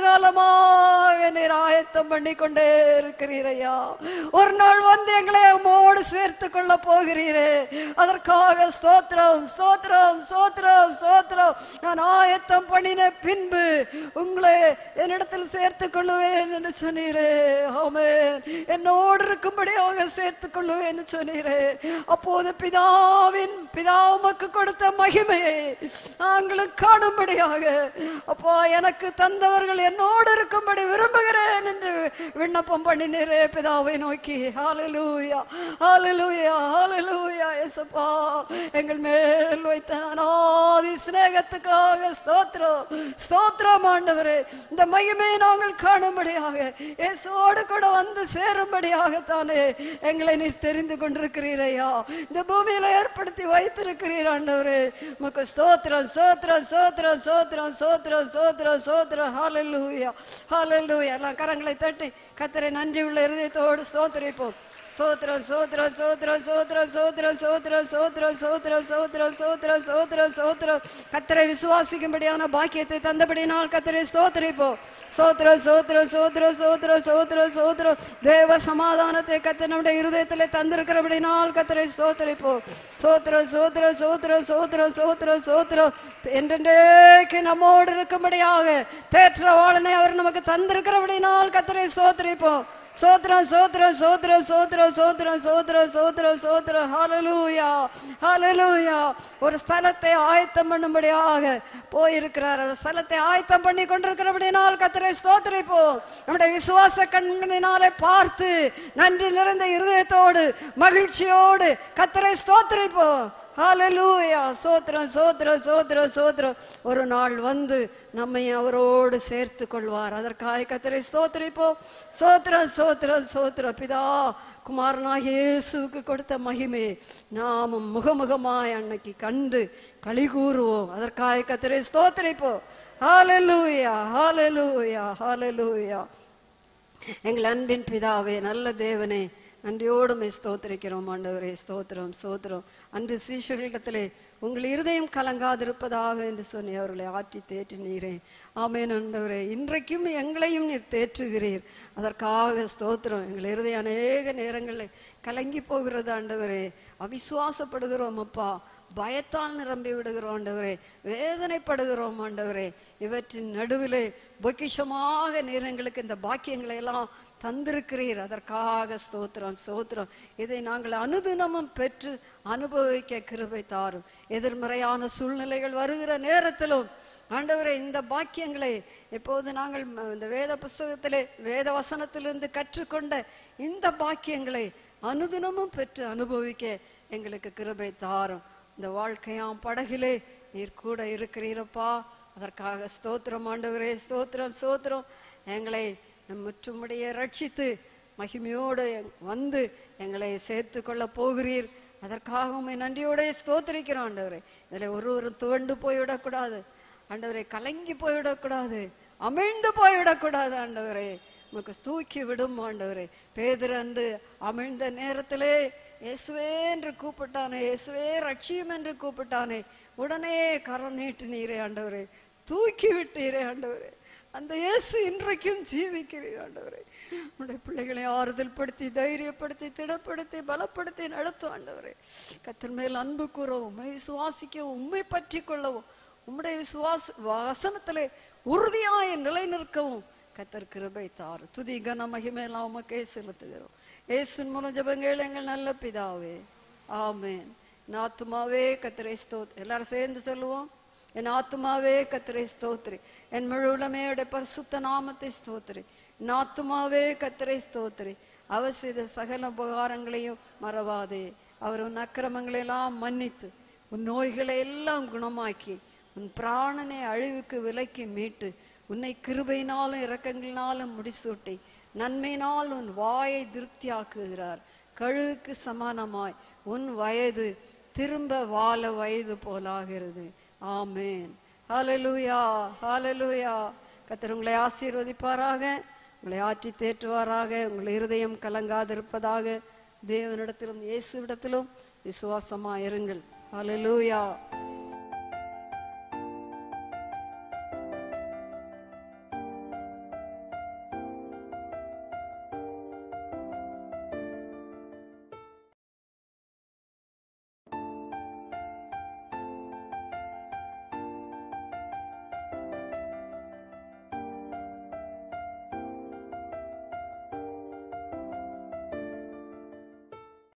காலமாக நீர் ஆயத்தம் பண்ணி கொண்டே இருக்கிறீரையா ஒரு நாள் வந்து எங்களை உம்மோடு சேர்த்து கொள்ள போகிறீரே அதற்காக ஸ்தோத்திரம் ஸ்தோத்திரம் ஸ்தோத்திரம் ஸ்தோத்திரம் நான் ஆயத்தம் பண்ணின பின்பு உங்களை என்னிடத்தில் சேர்த்து கொள்ளுவேன் என்று சொன்னீரே ஆமென் என்னோடு இருக்கும்படியாக சேர்த்து கொள்ளுவேன் சொன்னீரே அப்போது பிதாவின் பிதா உமக்கு கொடுத்த மகிமையை நாங்களும் காணும்படியாக அப்பா எனக்கு தந்தவர்கள் என்னோடு இருக்கும்படி விரும்புகிறேன் தருவேன் என்று விண்ணப்பம் பண்ணினரே பிதாவை நோக்கி ஹalleluya ஹalleluya ஹalleluya இயேசுப்பா எங்கள் மேல் வைத்த அநாதி சிநேகத்துக்காக ஸ்தோத்திரம் ஸ்தோத்திரம் ஆண்டவரே இந்த மகிமையை நாங்கள் காணும்படியாக இயேசுவோடு கூட வந்து சேரும்படியாக தானே எங்களை நீர் தெரிந்து கொண்டிருக்கிறீரையா இந்த பூமியில ஏற்படுத்தி வைத்திருக்கிறீர் ஆண்டவரே உமக்கு ஸ்தோத்திரம் ஸ்தோத்திரம் ஸ்தோத்திரம் ஸ்தோத்திரம் ஸ்தோத்திரம் ஸ்தோத்திரம் ஸ்தோத்திரம் ஹalleluya ஹalleluya எல்லாம் கரங்களை தட்டி கத்தரை நன்றி உள்ள இருதயத்தோடு ஸ்தோத்திரிப்போம் சோத்ரம் சோத்ரம் சோத்ரம் சோத்ரம் சோத்ரம் சோத்ரம் சோத்ரம் சோத்ரம் சோத்ரம் சோத்ரம் சோத்ரம் சோத்ரம் கத்தரை விசுவாசிக்கும்படியான பாக்கியத்தை தந்தபடினால் கத்தரை ஸ்தோத்திரிப்போம் சோத்ரம் சோத்ரம் சோத்ரம் சோத்ரம் சோத்ரம் சோத்ரம் தேவ சமாதானத்தை கத்த நம்முடைய இருதயத்தில் தந்திருக்கிறபடினால் கத்தரை ஸ்தோத்திரிப்போம் சோத்ரம் சோத்ரம் சோத்ரம் சோத்ரம் சோத்ரம் சோத்ரம் என்றென்றைக்கு நம்மோடு இருக்கும்படியாக தேற்றவாளனை அவர் நமக்கு தந்திருக்கிறபடினால் கத்தரை ஸ்தோத்திரிப்போம் சோத்ரம் சோத்ரம் சோத்ரம் சோத்ரம் சோத்ரம் சோத்ரம் சோத்ரம் சோத்ரம் ஹalleluya ஹalleluya ஒரு ஸ்தலத்தை ஆயத்தம் பண்ணும்படியாக போயிருக்கிறார் ஒரு ஸ்தலத்தை ஆயத்தம் பண்ணி கொண்டிருக்கிறபடினால் கத்தரை ஸ்தோத்திரிப்போம் நம்முடைய விசுவாச கண்களினாலே பார்த்து நன்றி நிறைந்த இருதயத்தோடு மகிழ்ச்சியோடு கத்தரை ஸ்தோத்திரிப்போம் ஹalleluya சோத்ரம் சோத்ரம் சோத்ரம் சோத்ரம் ஒரு நாள் வந்து நம்மை அவரோடு சேர்த்து கொள்வார் அதற்காக கத்தரை ஸ்தோத்திரிப்போம் சோத்ரம் சோத்ரம் சோத்ரம் பிதா குமாரனாக இயேசுவுக்கு கொடுத்த மகிமை நாமும் முகமுகமாய் அன்னைக்கு கண்டு களி கூறுவோம் அதற்காக கத்தரை ஸ்தோத்திரிப்போம் ஹalleluya ஹalleluya ஹalleluya எங்கள் அன்பின் பிதாவே நல்ல தேவனே நன்றியோடுமை ஸ்தோத்திரிக்கிறோம் ஆண்டவரே ஸ்தோத்திரம் ஸ்தோத்திரம் அன்று சீஷர்களிடத்திலே உங்கள் இருதயம் கலங்காதிருப்பதாக என்று சொல்லி அவர்களை ஆற்றி தேற்றினீரே ஆமேன் ஆண்டவரே இன்றைக்கும் எங்களையும் நீர் தேற்றுகிறீர் அதற்காக ஸ்தோத்திரம் எங்கள் இருதயம் அநேக நேரங்களில் கலங்கி போகிறது ஆண்டவரே அவிசுவாசப்படுகிறோம் அப்பா பயத்தால் நிரம்பி விடுகிறோம் ஆண்டவரே வேதனைப்படுகிறோம் ஆண்டவரே இவற்றின் நடுவிலே பொக்கிஷமாக நீர் எங்களுக்கு இந்த பாக்கியங்களை எல்லாம் தந்திருக்கிறீர் அதற்காக ஸ்தோத்திரம் ஸ்தோத்திரம் இதை நாங்கள் அனுதினமும் பெற்று அனுபவிக்க கிருபை தாரும் எதிர்மறையான சூழ்நிலைகள் வருகிற நேரத்திலும் ஆண்டவரே இந்த பாக்கியங்களை இப்போது நாங்கள் ம- இந்த வேத புஸ்தகத்திலே வேத வசனத்திலிருந்து கற்றுக்கொண்ட இந்த பாக்கியங்களை அனுதினமும் பெற்று அனுபவிக்க எங்களுக்கு கிருபை தாரும் இந்த வாழ்க்கையாம் படகிலே நீர் கூட இருக்கிறீரப்பா அதற்காக ஸ்தோத்திரம் ஆண்டவரே ஸ்தோத்திரம் ஸ்தோத்திரம் எங்களை நம் முற்றுமுடைய ரட்சித்து மகிமையோடு வந்து எங்களை சேர்த்து கொள்ள போகிறீர் அதற்காக உம்மை நன்றியோட ஸ்தோத்திரிக்கிறோம் ஆண்டவரே இதில் ஒருவரும் துவண்டு போய்விடக்கூடாது ஆண்டவரே கலங்கி போய்விடக்கூடாது அமிழ்ந்து போய்விடக்கூடாது ஆண்டவரே உமக்கு தூக்கி விடும் ஆண்டவரே பேதர் அன்று அமிழ்ந்த நேரத்திலே இயேசுவே என்று கூப்பிட்டானே இயேசுவே ரட்சியம் என்று கூப்பிட்டானே உடனே கரம் நீட்டு நீரே ஆண்டவரே தூக்கி விட்டீரே ஆண்டவரே அந்த இயேசு இன்றைக்கும் ஜீவிக்கிறீர் ஆண்டவரே உடைய பிள்ளைகளை ஆறுதல் படுத்தி தைரியப்படுத்தி திடப்படுத்தி பலப்படுத்தி நடத்தும் ஆண்டவரே கத்தர் மேல் அன்பு கூறவும் உண்மை விசுவாசிக்கவும் உண்மை பற்றி கொள்ளவும் உம்முடைய விசுவாச வசனத்திலே உறுதியாய் நிலை நிற்கவும் கத்தர் கிருபை தாரு துதி கன மகிமையெல்லாம் உமக்கே செலுத்துகிறோம் இயேசுவின் மூலம் ஜெபங்கள் எங்கள் நல்ல பிதாவே ஆமென் என் ஆத்துமாவே கத்தரை ஸ்தோத் எல்லாரும் சேர்ந்து சொல்லுவோம் என் ஆத்துமாவே கத்தரை ஸ்தோத்ரி என் முழு உளமையோட பரிசுத்த நாமத்தை ஸ்தோத்ரி என் ஆத்துமாவே கத்தரை ஸ்தோத்ரி அவர் செய்த சகல உபகாரங்களையும் மறவாதே அவர் உன் அக்கிரமங்களை எல்லாம் மன்னித்து உன் நோய்களை எல்லாம் குணமாக்கி உன் பிராணனை அழிவுக்கு விலக்கி மீட்டு உன்னை கிருபையினாலும் இரக்கங்களினாலும் முடிசூட்டி நன்மையினால் உன் வாயை திருப்தியாக்குகிறார் கழுகுக்கு சமானமாய் உன் வயது திரும்ப வாழ வயது போலாகிறது ஆமென் ஹalleluya ஹalleluya கர்த்தர் உங்களை ஆசீர்வதிப்பாராக உங்களை ஆற்றி தேற்றுவாராக உங்கள் இருதயம் கலங்காதிருப்பதாக தேவனிடத்திலும் இயேசுவிடத்திலும் விசுவாசமா இருங்கள் ஹalleluya